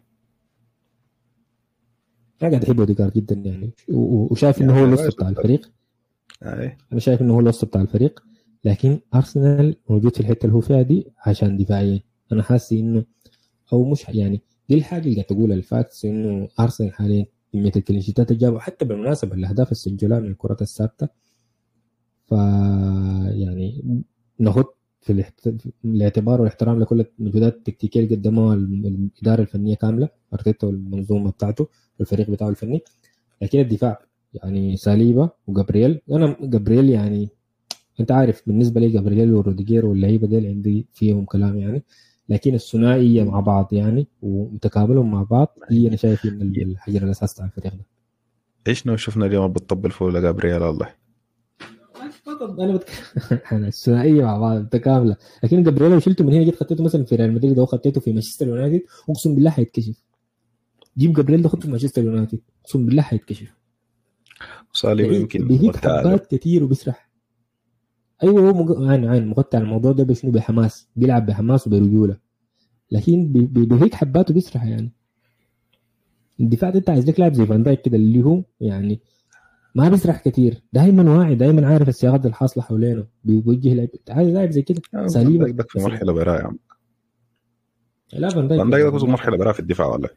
انا قاعد احب اوديجارد جدا يعني وشايف انه هو الوسط بتاع الفريق أي. انا شايف انه هو الوسط بتاع الفريق لكن ارسنال موجود في الحته اللي هو فيها دي عشان دفاعيا انا حاسس انه او مش يعني دي الحاجه اللي قاعد تقولها الفاكس انه ارسنال حاليا كميه الكلينشيتات اللي جابوا حتى بالمناسبه الاهداف السجلها من الكرات الثابته ف يعني ناخد في الاحت... الاعتبار والاحترام لكل المجهودات التكتيكيه اللي قدموها الاداره الفنيه كامله ارتيتا والمنظومه بتاعته والفريق بتاعه الفني لكن الدفاع يعني ساليبا وجابرييل انا جابرييل يعني انت عارف بالنسبه لي جابرييل وروديجير واللعيبه دي عندي فيهم كلام يعني لكن الثنائيه مع بعض يعني وتكاملهم مع بعض هي انا شايف ان الحجر الاساس بتاع الفريق ده ايش نو شفنا اليوم بتطبل فوق لجابرييل الله انا بتكلم عن الثنائيه مع بعض متكامله لكن جابرييل لو شلته من هنا جيت خطيته مثلا في ريال مدريد او خطيته في مانشستر يونايتد اقسم بالله حيتكشف جيب جابرييل ده خطه في مانشستر يونايتد اقسم بالله حيتكشف صالح يمكن بيهيك حبات كثير وبيسرح ايوه هو مج... عين عين مغطى على الموضوع ده بشنو بحماس بيلعب بحماس وبرجوله لكن بي... بيهيك حبات وبيسرح يعني الدفاع ده انت عايز لك لاعب زي فان دايك كده اللي هو يعني ما بيسرح كثير دائما واعي دائما عارف الصياغات الحاصله حوالينه بيوجه لعب عايز لاعب زي كده سليم بدك في مرحله براء يا عم لا فان دايك فان دايك ده مرحله براء في الدفاع والله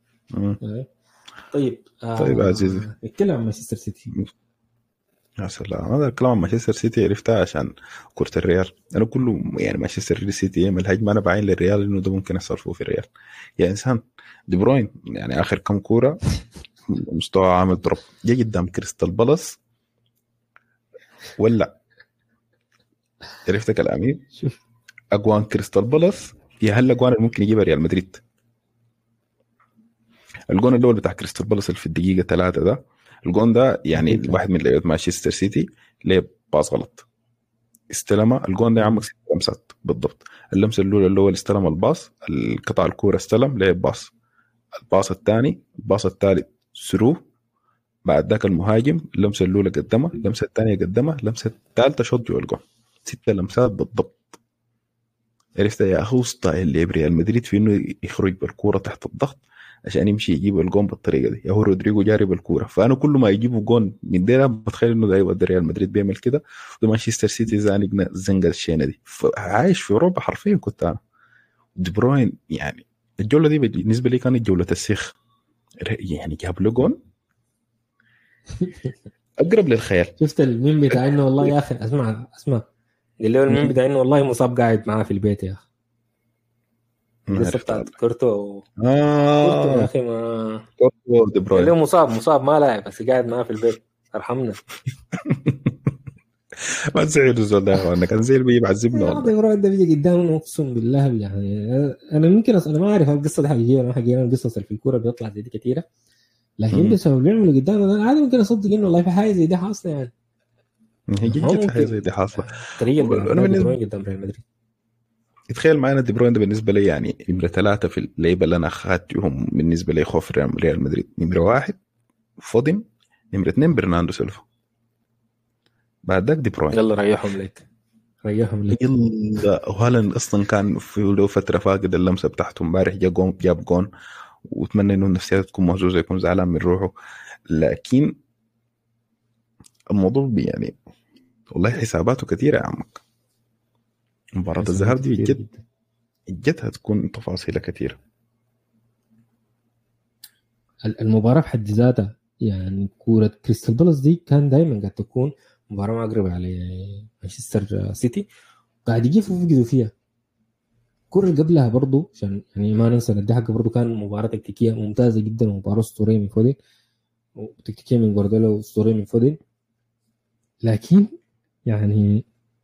طيب آه طيب عزيزي نتكلم عن مانشستر سيتي يا سلام هذا الكلام عن مانشستر سيتي عرفتها عشان كرة الريال انا كله يعني مانشستر سيتي يعمل الهجمه انا بعين للريال انه ده ممكن يصرفوه في الريال يا انسان دي بروين يعني اخر كم كوره مستوى عامل دروب جا قدام كريستال بالاس ولا عرفت كلامي؟ شوف اجوان كريستال بالاس هي هل الاجوان اللي ممكن يجيبها ريال مدريد الجون الاول بتاع كريستال بالاس في الدقيقه ثلاثه ده الجون ده يعني واحد من لعيبه مانشستر سيتي ليه باص غلط استلمها الجون ده يا عمك ست لمسات بالضبط اللمسه الاولى اللي هو اللي استلم الباص القطع الكوره استلم لعب باص الباص الثاني الباص الثالث ثرو بعد ذاك المهاجم اللمسه الاولى قدمها اللمسه الثانيه قدمها اللمسه الثالثه شوط جوا الجون ست لمسات بالضبط عرفت يا اخو ستايل اللي ريال مدريد في انه يخرج بالكوره تحت الضغط عشان يمشي يجيب الجون بالطريقه دي يا هو رودريجو جاري بالكوره فانا كل ما يجيبوا جون من ده بتخيل انه ده ايوه ريال مدريد بيعمل كده وده مانشستر سيتي زانق زنقه الشينه دي عايش في اوروبا حرفيا كنت انا دي بروين يعني الجوله دي بالنسبه لي كانت جوله السيخ يعني جاب له جون اقرب للخيال شفت الميم بتاع انه والله يا اخي اسمع اسمع قال له الميم بتاع انه والله مصاب قاعد معاه في البيت يا اخي لسه بتاعت كورتو اه كورتو يا اخي ما كورتو دي قال بروين له مصاب مصاب ما لاعب بس قاعد معاه في البيت ارحمنا ما تزعل الزول ده يا اخوان كان زي اللي بيجيب على الزبده يا والله اخي بروين ده بيجي قدامنا اقسم بالله يعني انا ممكن أص... انا ما اعرف القصه دي حقيقيه ولا ما حقيقيه القصص اللي في الكوره بيطلع زي دي كثيره لكن مم. بسبب اللي بيعملوا قدامنا ده عادي ممكن اصدق انه والله في حاجه زي دي حاصله يعني هي هو جد حاجه ممكن. زي دي حاصله الطريقه اللي أنا بيلعب بالنسبة- دي بروين قدام ريال مدريد تخيل معانا دي بروين ده بالنسبه لي يعني نمره ثلاثه في اللعيبه اللي انا اخذتهم بالنسبه لي خوف ريال ريال مدريد نمره واحد فودن نمره اثنين برناردو سيلفا بعد ذاك دي بروين يلا ريحهم لك ريحهم لك يلا وهالاند اصلا كان في له فتره فاقد اللمسه بتاعته امبارح جا جون جاب جون واتمنى انه نفسيته تكون مهزوزه يكون زعلان من روحه لكن الموضوع بي- يعني والله حساباته كثيره يا عمك مباراة الذهاب دي كتير بجد جداً. جد هتكون تفاصيلها كثيره المباراه في حد ذاتها يعني كوره كريستال بالاس دي كان دائما قاعد تكون مباراه مقربه على مانشستر سيتي قاعد يجيفوا ويفقدوا فيها الكرة اللي قبلها برضو عشان يعني ما ننسى ان دي حاجه برضو كان مباراه تكتيكيه ممتازه جدا ومباراه اسطوريه من فودن وتكتيكيه من جوارديولا واسطوريه من فودن لكن يعني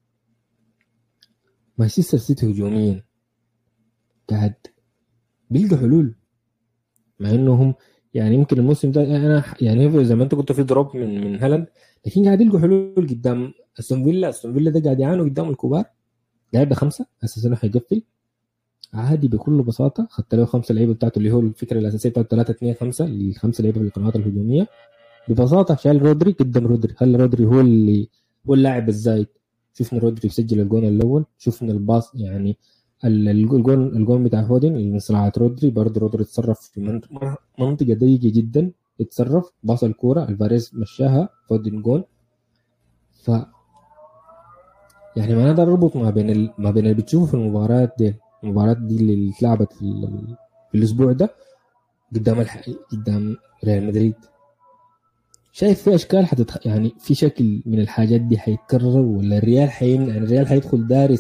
مانشستر سيتي هجوميا قاعد بيلقى حلول مع انهم يعني يمكن الموسم ده انا يعني زي ما انت قلت في دروب من من هالاند لكن قاعد يلقوا حلول قدام استون فيلا استون فيلا ده قاعد يعانوا قدام الكبار لعب بخمسه اساسا انه حيقفل عادي بكل بساطه خدت له خمسه لعيبه بتاعته اللي هو الفكره الاساسيه بتاعته 3 2 5 الخمسه لعيبه في القنوات الهجوميه ببساطه شال رودري قدام رودري خلى رودري هو اللي هو اللاعب الزايد شفنا رودري يسجل الجون الاول شفنا الباص يعني ال- الجون الجون بتاع فودن من صناعه رودري برضه رودري اتصرف في منط- منطقه ضيقه جدا اتصرف باص الكوره الفاريز مشاها فودن جون ف يعني ما نقدر نربط ما بين ال... ما بين اللي بتشوفه في المباريات دي المباريات دي اللي اتلعبت في, ال... في الاسبوع ده قدام الح... قدام ريال مدريد شايف في اشكال حتتخ... يعني في شكل من الحاجات دي حيتكرر ولا الريال حين يعني الريال حيدخل دارس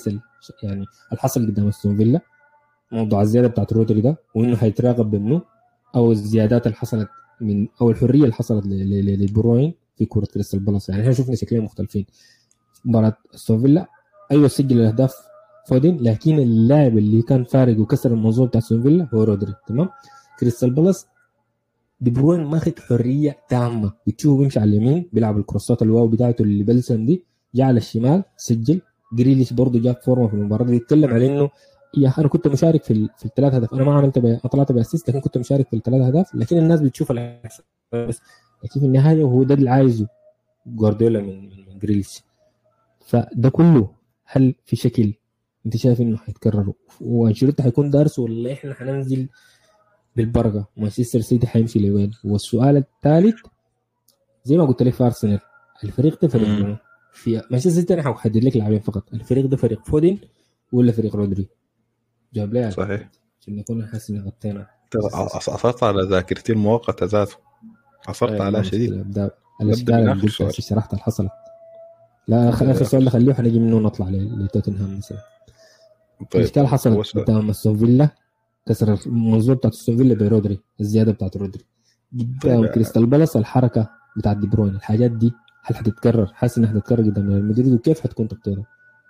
يعني اللي حصل قدام استون فيلا موضوع الزياده بتاعت رودري ده وانه هيتراقب بانه او الزيادات اللي حصلت من او الحريه اللي حصلت لبروين في كره كريستال بالاس يعني احنا شفنا شكلين مختلفين مباراه استون فيلا ايوه سجل الاهداف فودين لكن اللاعب اللي كان فارق وكسر الموضوع بتاع استون فيلا هو رودري تمام كريستال بالاس دي بروين ماخذ حريه تامه بتشوفه بيمشي على اليمين بيلعب الكروسات الواو بتاعته اللي بلسن دي جاء على الشمال سجل جريليش برضه جاب فورمه في المباراه دي يتكلم على انه يا انا كنت مشارك في في الثلاث اهداف انا ما عملت ب... طلعت باسيست لكن كنت مشارك في الثلاث اهداف لكن الناس بتشوف الاحساس بس لكن في النهايه هو ده اللي عايزه جوارديولا من من جريليش فده كله هل في شكل انت شايف انه حيتكرر وانشيلوتي حيكون دارس ولا احنا حننزل بالبرقه مانشستر سيتي حيمشي لوين والسؤال الثالث زي ما قلت لك في ارسنال الفريق ده فريق منو؟ في مانشستر سيتي انا ححدد لك لاعبين فقط الفريق ده فريق فودين ولا فريق رودري جاب لي صحيح عشان نكون حاسس ان غطينا عصرت على ذاكرتي المؤقتة ذاته عصرت على شديد الاشكال اللي قلت شرحتها اللي حصلت لا اخر سؤال خليه حنجي منه نطلع لتوتنهام مثلا طيب الاشكال حصلت قدام استون فيلا كسر المنظور بتاعت استون فيلا برودري الزياده بتاعت رودري قدام طيب كريستال بالاس الحركه بتاعت دي بروين الحاجات دي هل حتتكرر حاسس انها حتتكرر قدام ريال مدريد وكيف حتكون تقديرها؟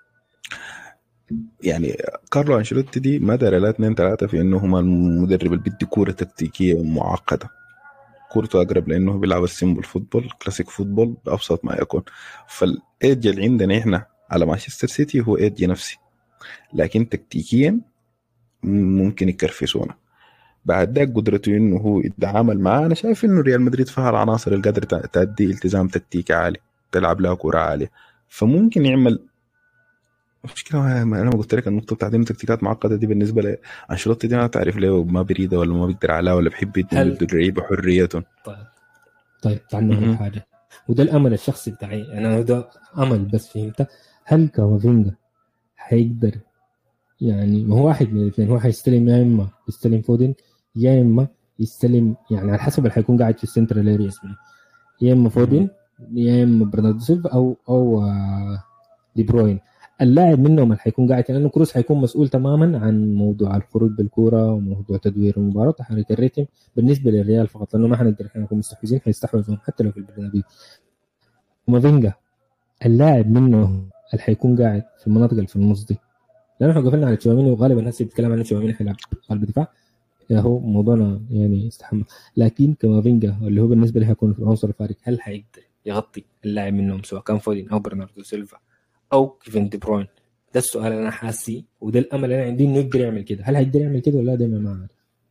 يعني كارلو انشيلوتي دي ما دار لا اثنين ثلاثه في انه هم المدرب اللي بدي كوره تكتيكيه معقده كورته اقرب لانه بيلعب السيمبل فوتبول كلاسيك فوتبول بابسط ما يكون فالايدج اللي عندنا احنا على مانشستر سيتي هو ايدج نفسي لكن تكتيكيا ممكن يكرفسونا بعد ذاك قدرته انه هو يتعامل معاه انا شايف انه ريال مدريد فيها العناصر اللي قادره تأدي التزام تكتيكي عالي تلعب لها كوره عاليه فممكن يعمل المشكله انا ما قلت لك النقطه بتاعت انه تكتيكات معقده دي بالنسبه لانشيلوتي دي ما تعرف ليه ما بريده ولا ما بيقدر عليها ولا بيحب يدي اللعيبه حريتهم طيب طيب تعال حاجه وده الامل الشخصي بتاعي انا ده امل بس فهمت هل كافينجا حيقدر يعني ما هو واحد من الاثنين هو حيستلم يا اما يستلم فودن يا اما يستلم يعني على حسب اللي حيكون قاعد في السنترال اريا اسمه يا اما فودن يا اما برناردو سيلفا او او آه، دي بروين اللاعب منهم اللي حيكون قاعد لانه كروس حيكون مسؤول تماما عن موضوع الخروج بالكوره وموضوع تدوير المباراه وحركه الريتم بالنسبه للريال فقط لانه ما حنقدر احنا نكون مستحوذين حيستحوذون حتى لو في البرنابيو مافينجا اللاعب منه اللي حيكون قاعد في المناطق اللي في النص دي لانه احنا قفلنا على تشاوميني وغالبا الناس بتتكلم عن تشاوميني حيلعب قلب دفاع هو موضوعنا يعني استحمى لكن كمافينجا اللي هو بالنسبه لي حيكون في العنصر الفارق هل حيقدر يغطي اللاعب منهم سواء كان فودين او برناردو سيلفا او كيفن دي بروين ده السؤال اللي انا حاسي وده الامل اللي انا عندي انه يقدر يعمل كده هل هيقدر يعمل كده ولا دايما ما عارف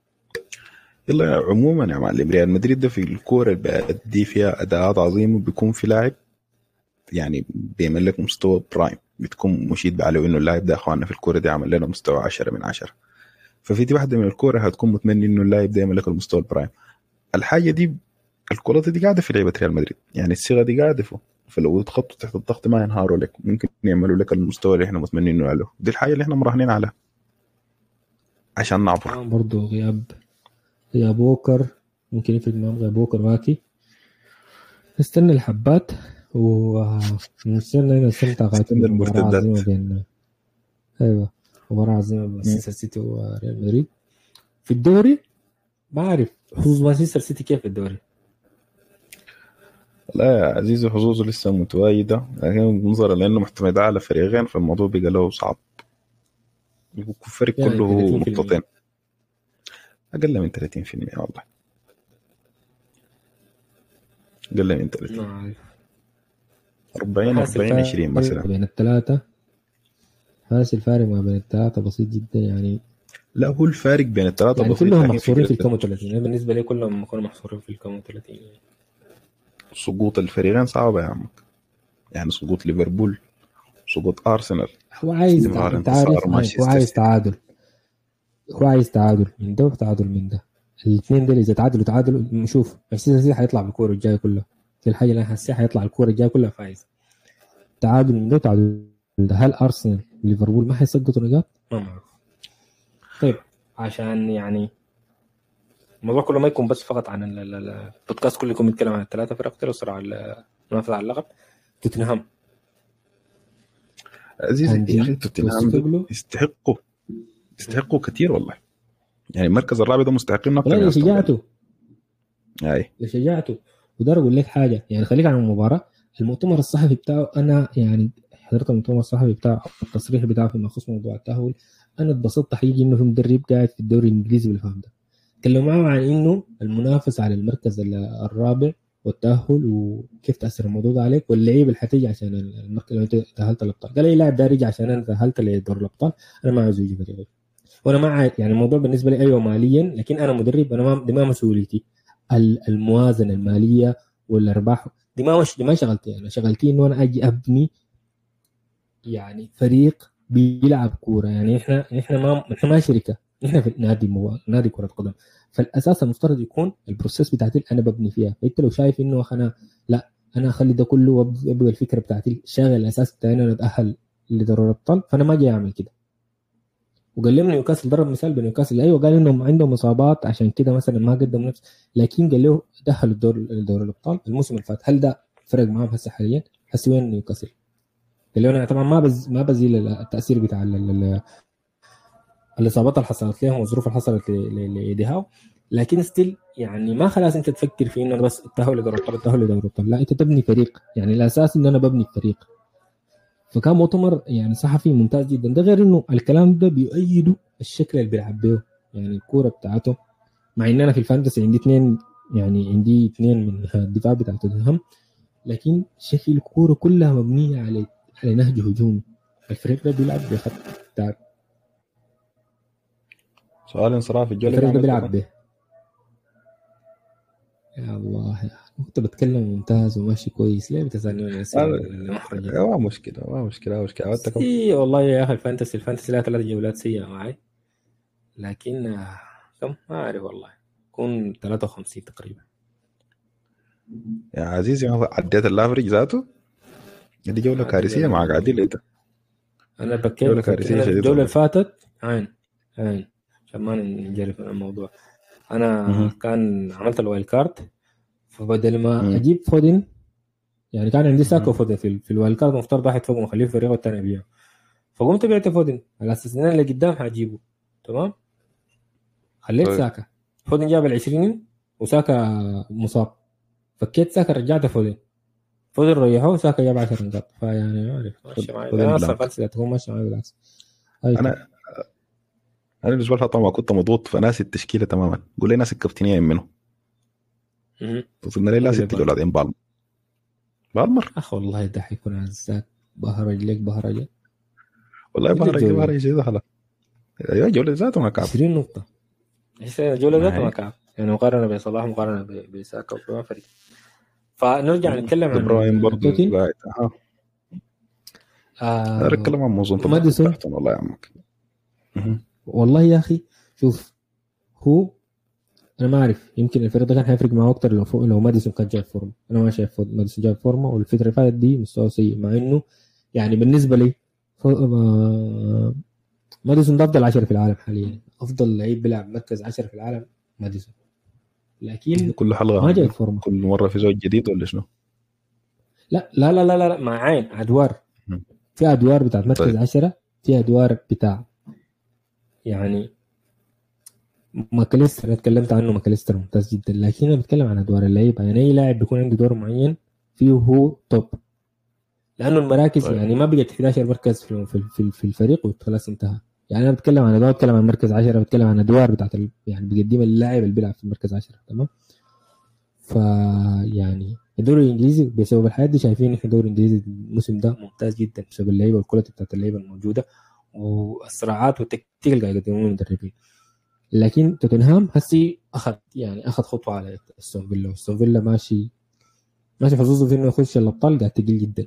يلا عموما يا معلم ريال مدريد ده في الكوره اللي بيأدي فيها اداءات عظيمه بيكون في لاعب يعني بيعمل لك مستوى برايم بتكون مشيد بعلو انه اللاعب ده اخواننا في الكوره دي عمل لنا مستوى 10 من 10 ففي دي واحده من الكوره هتكون متمني انه اللاعب ده يعمل لك المستوى البرايم الحاجه دي الكرات دي قاعده في لعبه ريال مدريد يعني الصيغه دي قاعده فوق فلو يتخطوا تحت الضغط ما ينهاروا لك ممكن يعملوا لك المستوى اللي احنا متمنينه له دي الحاجه اللي احنا مراهنين عليها عشان نعبر آه برضه غياب غياب ووكر ممكن يفرق معهم غياب ووكر واكي نستنى الحبات ونستنى نستمتع نستنى المرتدات بين ايوه مباراة عظيمة بين مانشستر سيتي وريال مدريد في الدوري ما اعرف حظوظ مانشستر سيتي كيف في الدوري لا يا عزيزي حظوظه لسه متواجدة لكن نظرا لأنه معتمد على فريقين فالموضوع بقى له صعب الفريق يعني كله هو نقطتين أقل من 30% والله أقل من 30 40 40 20 مثلا بين الثلاثة حاسس الفارق ما بين الثلاثة بسيط جدا يعني لا هو الفارق بين الثلاثة يعني بسيط كلهم محصورين في الكم 30 بالنسبة لي كلهم يكونوا محصورين في الكم 30 سقوط الفريقين صعبة يا عمك يعني سقوط ليفربول سقوط ارسنال هو عايز انت عارف هو عايز تعادل هو عايز تعادل من ده وتعادل من ده الاثنين دول اذا تعادلوا تعادلوا نشوف مانشستر سيتي حيطلع بالكوره الجايه كلها في الحاجه اللي انا حاسسها حيطلع الكوره الجايه كلها فايز تعادل من ده وتعادل من ده هل ارسنال ليفربول ما حيسقطوا نقاط؟ ما معروف طيب عشان يعني الموضوع كله ما يكون بس فقط عن البودكاست كله يكون بيتكلم عن الثلاثه فرق تلو صراع المنافسه على اللقب توتنهام عزيزي يا اخي توتنهام يستحقوا يستحقوا كثير والله يعني المركز الرابع ده مستحقين اكثر والله شجاعته اي شجاعته وده اقول لك حاجه يعني خليك عن المباراه المؤتمر الصحفي بتاعه انا يعني حضرت المؤتمر الصحفي بتاعه التصريح بتاعه فيما يخص موضوع التاهل انا اتبسطت حقيقي انه في مدرب قاعد في الدوري الانجليزي بالفهم ده تكلموا معه عن انه المنافس على المركز الرابع والتاهل وكيف تاثر الموضوع ده عليك واللعيبه اللي حتيجي عشان المركز لو انت تاهلت الابطال قال اي لاعب ده يجي عشان انا تاهلت لدور الابطال انا ما عاوز يجي فريق وانا ما يعني الموضوع بالنسبه لي ايوه ماليا لكن انا مدرب انا ما دي ما مسؤوليتي الموازنه الماليه والارباح دي ما دي ما شغلتي انا شغلتي انه انا اجي ابني يعني فريق بيلعب كوره يعني احنا احنا ما احنا ما شركه احنا في نادي مو... نادي كره قدم فالاساس المفترض يكون البروسيس بتاعتي انا ببني فيها فانت لو شايف انه انا لا انا اخلي ده كله وابقى الفكره بتاعتي شغل الاساس بتاعي انا اتاهل لدوري الابطال فانا ما جاي اعمل كده وقال لي نيوكاسل ضرب مثال بنيوكاسل ايوه قال انهم عندهم اصابات عشان كده مثلا ما قدموا نفس لكن قال له دخلوا الدور دوري الابطال الموسم اللي فات هل ده فرق معاهم هسه حاليا؟ هسه وين نيوكاسل؟ قال له انا طبعا ما بز ما بزيل التاثير بتاع الاصابات اللي حصلت لهم والظروف اللي حصلت لايدي لكن ستيل يعني ما خلاص انت تفكر في انه بس التاهل لدوري الابطال التاهل لدوري الابطال لا انت تبني فريق يعني الاساس ان انا ببني فريق فكان مؤتمر يعني صحفي ممتاز جدا ده غير انه الكلام ده بيؤيده الشكل اللي بيلعب به يعني الكوره بتاعته مع ان انا في الفانتسي عندي اثنين يعني عندي اثنين من الدفاع بتاع توتنهام لكن شكل الكوره كلها مبنيه على على نهج هجومي الفريق ده بيلعب بخط بتاع سؤال انصراف الجوله الفريق ده بيلعب به يا الله يا كنت بتكلم ممتاز وماشي كويس ليه بتسالني ما مشكله ما مشكله ما مشكله اي والله يا اخي الفانتسي الفانتسي لها ثلاث جولات سيئه معي لكن كم ما اعرف والله كون 53 تقريبا يا عزيزي عديت الافريج ذاته دي جوله كارثيه معك عادل انت انا بكيت جوله كارثيه الجوله اللي فاتت عين عين عشان ما نجرف الموضوع انا م- كان عملت الوايلد كارد فبدل ما م- اجيب فودن يعني كان عندي ساكا وفودن في, في الوايلد كارد مفترض واحد فوق مخليه في فريق والثاني ابيعه فقمت بعت فودن على اساس ان اللي قدام حجيبه تمام خليت طيب. ساكا فودن جاب ال 20 وساكا مصاب فكيت ساكا رجعته فودن فودن ريحوه ساكا جاب 10 نقاط فيعني ما اعرف ماشي معي انا اصلا فانتسي تكون ماشي معي بالعكس انا انا بالنسبه لها طبعا كنت مضغوط فناسي التشكيله تماما قول لي ناس الكابتنيه منه وصلنا لي لا ست جولات بالمر بالمر اخ والله ده حيكون عزاك بهرج لك بهرج والله بهرج بهرج زي ده خلاص ايوه جوله ذاته ما كعب 20 نقطه جوله ذاته ما كعب يعني مقارنه بين صلاح مقارنه بساكا وما فريق فنرجع نتكلم عن ابراهيم برضه قاعد اه نتكلم عن موضوع ماديسون والله يا عمك والله يا اخي شوف هو انا ما اعرف يمكن الفريق ده كان حيفرق معه اكتر لو لو ماديسون كان جايب فورمه انا ما شايف ماديسون جايب فورمه والفتره اللي فاتت دي مستوى سيء مع انه يعني بالنسبه لي ماديسون ده افضل 10 في العالم حاليا افضل لعيب بيلعب مركز 10 في العالم ماديسون لكن كل حلقه ما جايب فورمه كل مره في زوج جديد ولا شنو؟ لا لا لا لا, لا مع عين ادوار في ادوار بتاعت مركز طيب. 10 في ادوار بتاع يعني ماكاليستر انا تكلمت عنه ماكاليستر ممتاز جدا لكن انا بتكلم عن ادوار اللعيبه يعني اي لاعب بيكون عنده دور معين فيه هو توب لانه المراكز طيب. يعني ما بقت 11 مركز في في, في الفريق وخلاص انتهى يعني انا بتكلم عن ادوار بتكلم عن مركز 10 بتكلم عن ادوار بتاعت ال... يعني بيقدمها اللاعب اللي بيلعب في المركز 10 تمام فيعني الدوري الانجليزي بسبب الحياه دي شايفين احنا الدوري الانجليزي الموسم ده ممتاز جدا بسبب اللعيبه والكواليتي بتاعت اللعيبه الموجوده والصراعات والتكتيك اللي قاعد يقدمون المدربين لكن توتنهام هسي اخذ يعني اخذ خطوه على استون فيلا استون فيلا ماشي ماشي حظوظه في انه يخش الابطال قاعد تقل جدا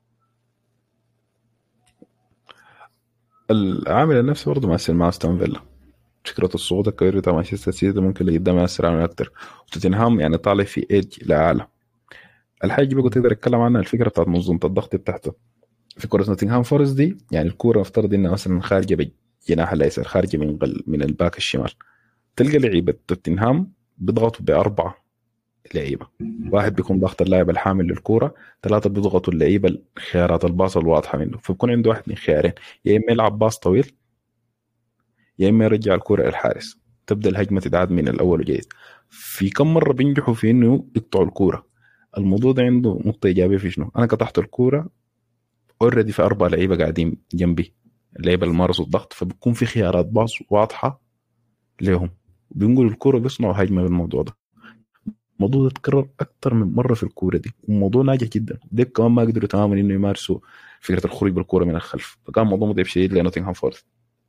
العامل النفسي برضه مؤثر مع استون فيلا فكرة الصعود الكبير بتاع مانشستر سيتي ممكن اللي قدام يأثر عليه أكتر وتوتنهام يعني طالع في إيدج لأعلى الحاجة اللي تقدر أتكلم عنها الفكرة بتاعت منظومة الضغط بتاعته في كرة نوتنغهام فورست دي يعني الكورة افترض انها مثلا خارجة بالجناح الايسر خارجة من من الباك الشمال تلقى لعيبة توتنهام بيضغطوا بأربعة لعيبه واحد بيكون ضغط اللاعب الحامل للكوره ثلاثه بيضغطوا اللعيبه خيارات الباص الواضحه منه فبكون عنده واحد من خيارين يا اما يلعب باص طويل يا اما يرجع الكوره للحارس تبدا الهجمه تتعاد من الاول وجديد في كم مره بينجحوا في انه يقطعوا الكوره الموضوع ده عنده نقطه ايجابيه في شنو؟ انا قطعت الكوره اوريدي في اربع لعيبه قاعدين جنبي اللعيبه اللي مارسوا الضغط فبكون في خيارات باص واضحه لهم بينقلوا الكوره بيصنعوا هجمه بالموضوع ده الموضوع ده تكرر اكثر من مره في الكوره دي وموضوع ناجح جدا ديك كمان ما قدروا تماما انه يمارسوا فكره الخروج بالكوره من الخلف فكان موضوع متعب شديد لنوتنغهام فورست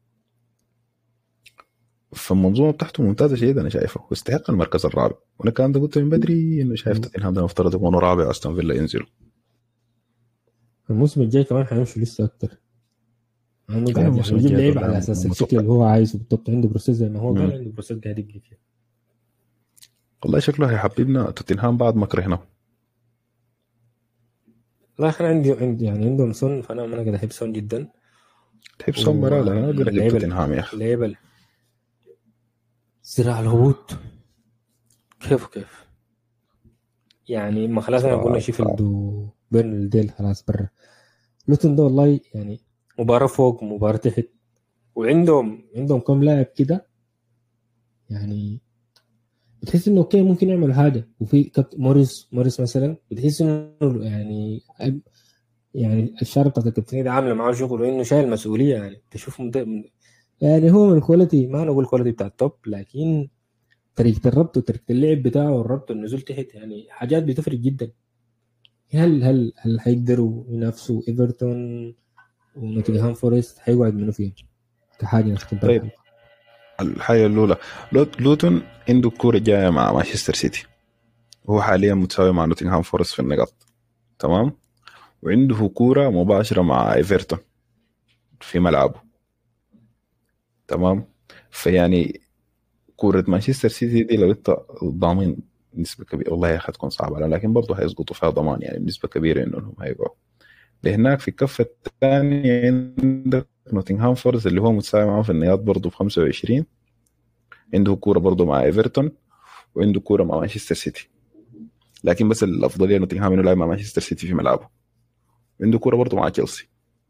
فالمنظومه بتاعته ممتازه شديد انا شايفه واستحق المركز الرابع وانا كان قلت من بدري انه شايف توتنهام ده مفترض يكونوا رابع استون فيلا ينزلوا الموسم الجاي كمان حيمشوا لسه اكثر لانه أيوة، قاعد الموسم يجيب الجاي لعيب طبعاً على اساس متوقع. الشكل اللي هو عايزه بالضبط عنده بروسيس زي ما هو قال مم. عنده بروسيس قاعد يبني فيها والله شكله هيحببنا توتنهام بعد ما كرهناه والله انا عندي عندي يعني عندهم سون فانا انا قاعد احب سون جدا تحب سون مرة انا اقول لك اللعيبة- توتنهام يا اخي اللعيبه ال- صراع الهبوط كيف كيف يعني ما خلاص انا صعب، قلنا صعب. شيفيلد وبيرن الديل خلاص برا لوتن ده والله يعني مباراة فوق مباراة تحت وعندهم عندهم كم لاعب كده يعني بتحس انه اوكي ممكن يعمل حاجة وفي كابت موريس موريس مثلا بتحس انه يعني يعني الشارة بتاعت الكابتنية ده عاملة معاه شغل وانه شايل مسؤولية يعني تشوف مد... يعني هو من الكواليتي ما نقول كواليتي بتاع التوب لكن طريقة الربط وطريقة اللعب بتاعه والربط والنزول تحت يعني حاجات بتفرق جدا هل هل هل حيقدروا ينافسوا ايفرتون ونوتنغهام فورست حيقعد منو فيهم كحاجة نختم بها طيب. الحلقة. الحاجه الاولى لوت- لوتون عنده كوره جايه مع مانشستر سيتي وهو حاليا متساوي مع نوتنغهام فورست في النقاط تمام وعنده كوره مباشره مع ايفرتون في ملعبه تمام فيعني كوره مانشستر سيتي دي لو انت ضامن نسبه كبيره والله يا اخي تكون صعبه عليهم، لكن برضه هيسقطوا فيها ضمان يعني بنسبه كبيره انهم هيقعوا لهناك في الكفه الثانيه عندك نوتنغهام فورست اللي هو متساوي معاه في النقاط برضه ب 25 عنده كوره برضه مع ايفرتون وعنده كوره مع مانشستر سيتي لكن بس الافضليه نوتنغهام انه لاعب مع مانشستر سيتي في ملعبه عنده كوره برضه مع تشيلسي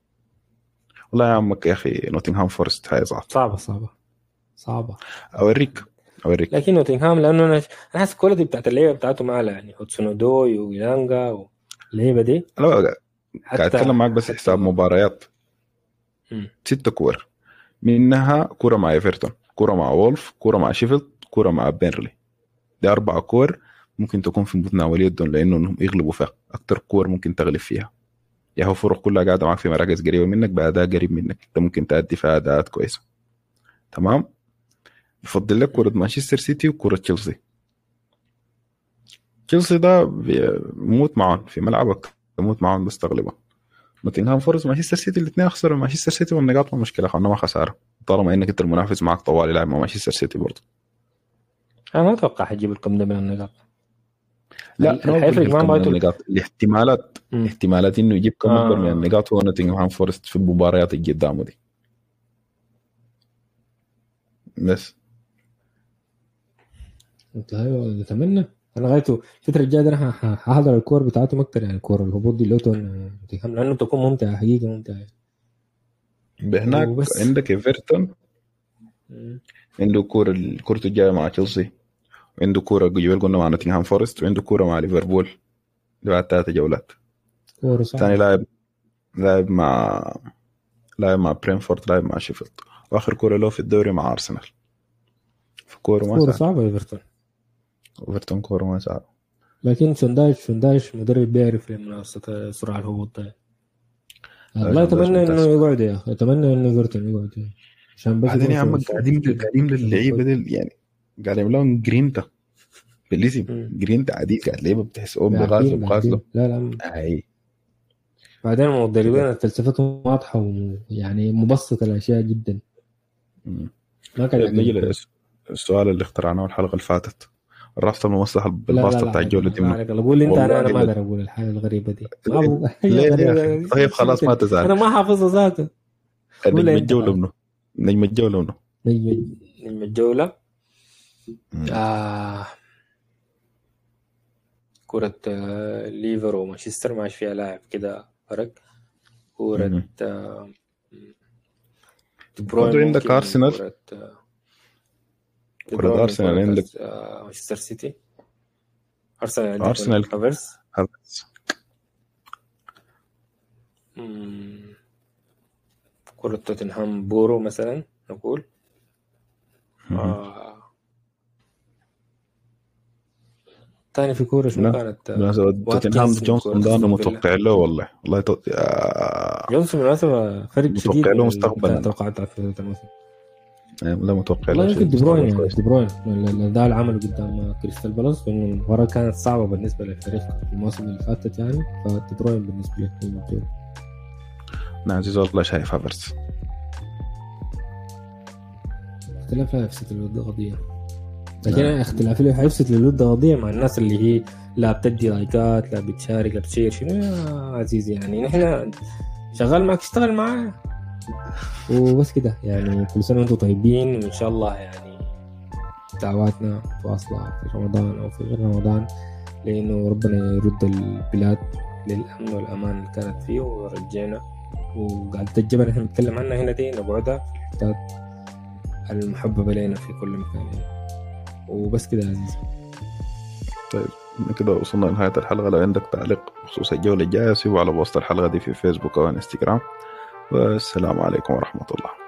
والله يا عمك يا اخي نوتنغهام فورست هيصعد صعبة صعبة صعبة اوريك اوريك لكن نوتنغهام لانه انا انا حاسس الكواليتي بتاعت اللعيبة بتاعته معلى يعني هوتسونودوي ويلانجا واللعيبة دي انا قاعد حتى اتكلم معاك بس حساب مباريات مم. ستة كور منها كرة مع ايفرتون كرة مع وولف كرة مع شيفيلد كرة مع بيرلي دي أربع كور ممكن تكون في متناول يدهم لأنه إنهم يغلبوا فيها أكتر كور ممكن تغلب فيها يا هو فرق كلها قاعدة معك في مراكز قريبة منك بأداء قريب منك أنت ممكن تأدي فيها أداءات كويسة تمام بفضل لك كرة مانشستر سيتي وكرة تشيلسي تشيلسي ده بيموت معاهم في ملعبك تموت معاهم بس تغلبهم نوتنغهام فورست مانشستر سيتي الاثنين خسروا مانشستر سيتي والنقاط ما مشكله خلنا ما خساره طالما انك انت المنافس معك طوال يلعب مع مانشستر سيتي برضه انا ما اتوقع حيجيب الكم ده من النقاط لا ال- ما حيفرق بقول لك معاه كم من بايتل. النقاط الاحتمالات مم. احتمالات انه يجيب كم آه. اكبر من النقاط هو نوتنغهام فورست في المباريات اللي قدامه دي بس انت ايوه نتمنى انا غايته الفترة الجاية دي انا ح- ح- ححضر الكور بتاعتهم اكتر يعني الكور الهبوط دي لوتون نوتنغهام لانه تكون ممتعة حقيقة ممتعة هناك وبس. عندك ايفرتون مم. عنده كورة كورته الجايه مع تشيلسي عنده كورة جبال قلنا مع نوتنغهام فورست وعنده كورة مع ليفربول دي بعد ثلاث جولات كورة صعبة ثاني لاعب لاعب مع لاعب مع برينفورد لاعب مع شيفيلد واخر كوره له في الدوري مع ارسنال فكوره ما كورة سهل صعبة ايفرتون ايفرتون كوره ما سهل لكن سونداش سونداش مدرب بيعرف منافسة صراع الهبوط ده والله سونداش اتمنى ممتاز. انه يقعد يا اخي اتمنى انه ايفرتون يقعد يا أخي. عشان بس بعدين يا يكون عم في- قاعدين قاعدين للعيبه دي يعني قاعد يعملون جرينتا بالاسم مم. جرينتا عديد قاعد لعيبه بتحس اوم بعدين- بغازل بغازله بعدين. لا لا اي بعدين المدربين فلسفتهم واضحه ويعني مبسطه الاشياء جدا مم. ما كان طيب نجي يعجبني. للس- السؤال اللي اخترعناه الحلقه اللي فاتت الرابطه الموسعه لا لا بالباسطه لا بتاع الجوله دي ما منه عليك الله. قول لي انت انا والله انا ما لا. اقدر اقول الحاجه الغريبه دي ما أبغى- ليه يا غريبة. اخي طيب خلاص ما تزعل انا ما حافظها ذاته قول نجم انت. الجوله منه نجم الجوله منه نجم نجم الجوله مم. آه كرة آه، ليفر ومانشستر ما فيها لاعب كده فرق كرة مم. آه، دي برضو بروين عندك ممكن، أرسنال. كرة آه، دي كرة بروين من أرسنال كرة عندك. آه، مانشستر سيتي أرسنال عندك أرسنال. هافرز هافرتز مم. كرة توتنهام بورو مثلا نقول مم. آه. تاني في كورة شنو لا. كانت آه، بالمناسبة توتنهام واتكنز جونسون من ده كرة انا أستون فيلا. متوقع له والله والله تو... آه... جونسون بالمناسبة فرق متوقع شديد له من مستقبلاً. التوقعات بتاعت بداية الموسم لا متوقع والله له يمكن شيء دي بروين مستقبل يعني كويس. دي بروين الاداء اللي عمله قدام كريستال بالاس وانه المباراه كانت صعبه بالنسبه للفريق في الموسم اللي فاتت يعني فدي بروين بالنسبه لي هو الموضوع. انا عزيز والله شايف هافرتز اختلاف لا يفسد للود قضيه لكن أنا اختلاف لا يفسد للود قضيه مع الناس اللي هي لا بتدي لايكات لا بتشارك لا بتشير شنو يا عزيزي يعني نحن شغال معك اشتغل معايا وبس كده يعني كل سنه وانتم طيبين وان شاء الله يعني دعواتنا متواصله في رمضان او في غير رمضان لانه ربنا يرد البلاد للامن والامان اللي كانت فيه ورجعنا وقاعدة الجبل اللي احنا بنتكلم عنها هنا دي نقعدها في الحتات المحببة لنا في كل مكان يعني. وبس كده يا عزيزي كده وصلنا لنهاية الحلقة لو عندك تعليق بخصوص الجولة الجاية سيبه على بوست الحلقة دي في فيسبوك أو انستغرام والسلام عليكم ورحمة الله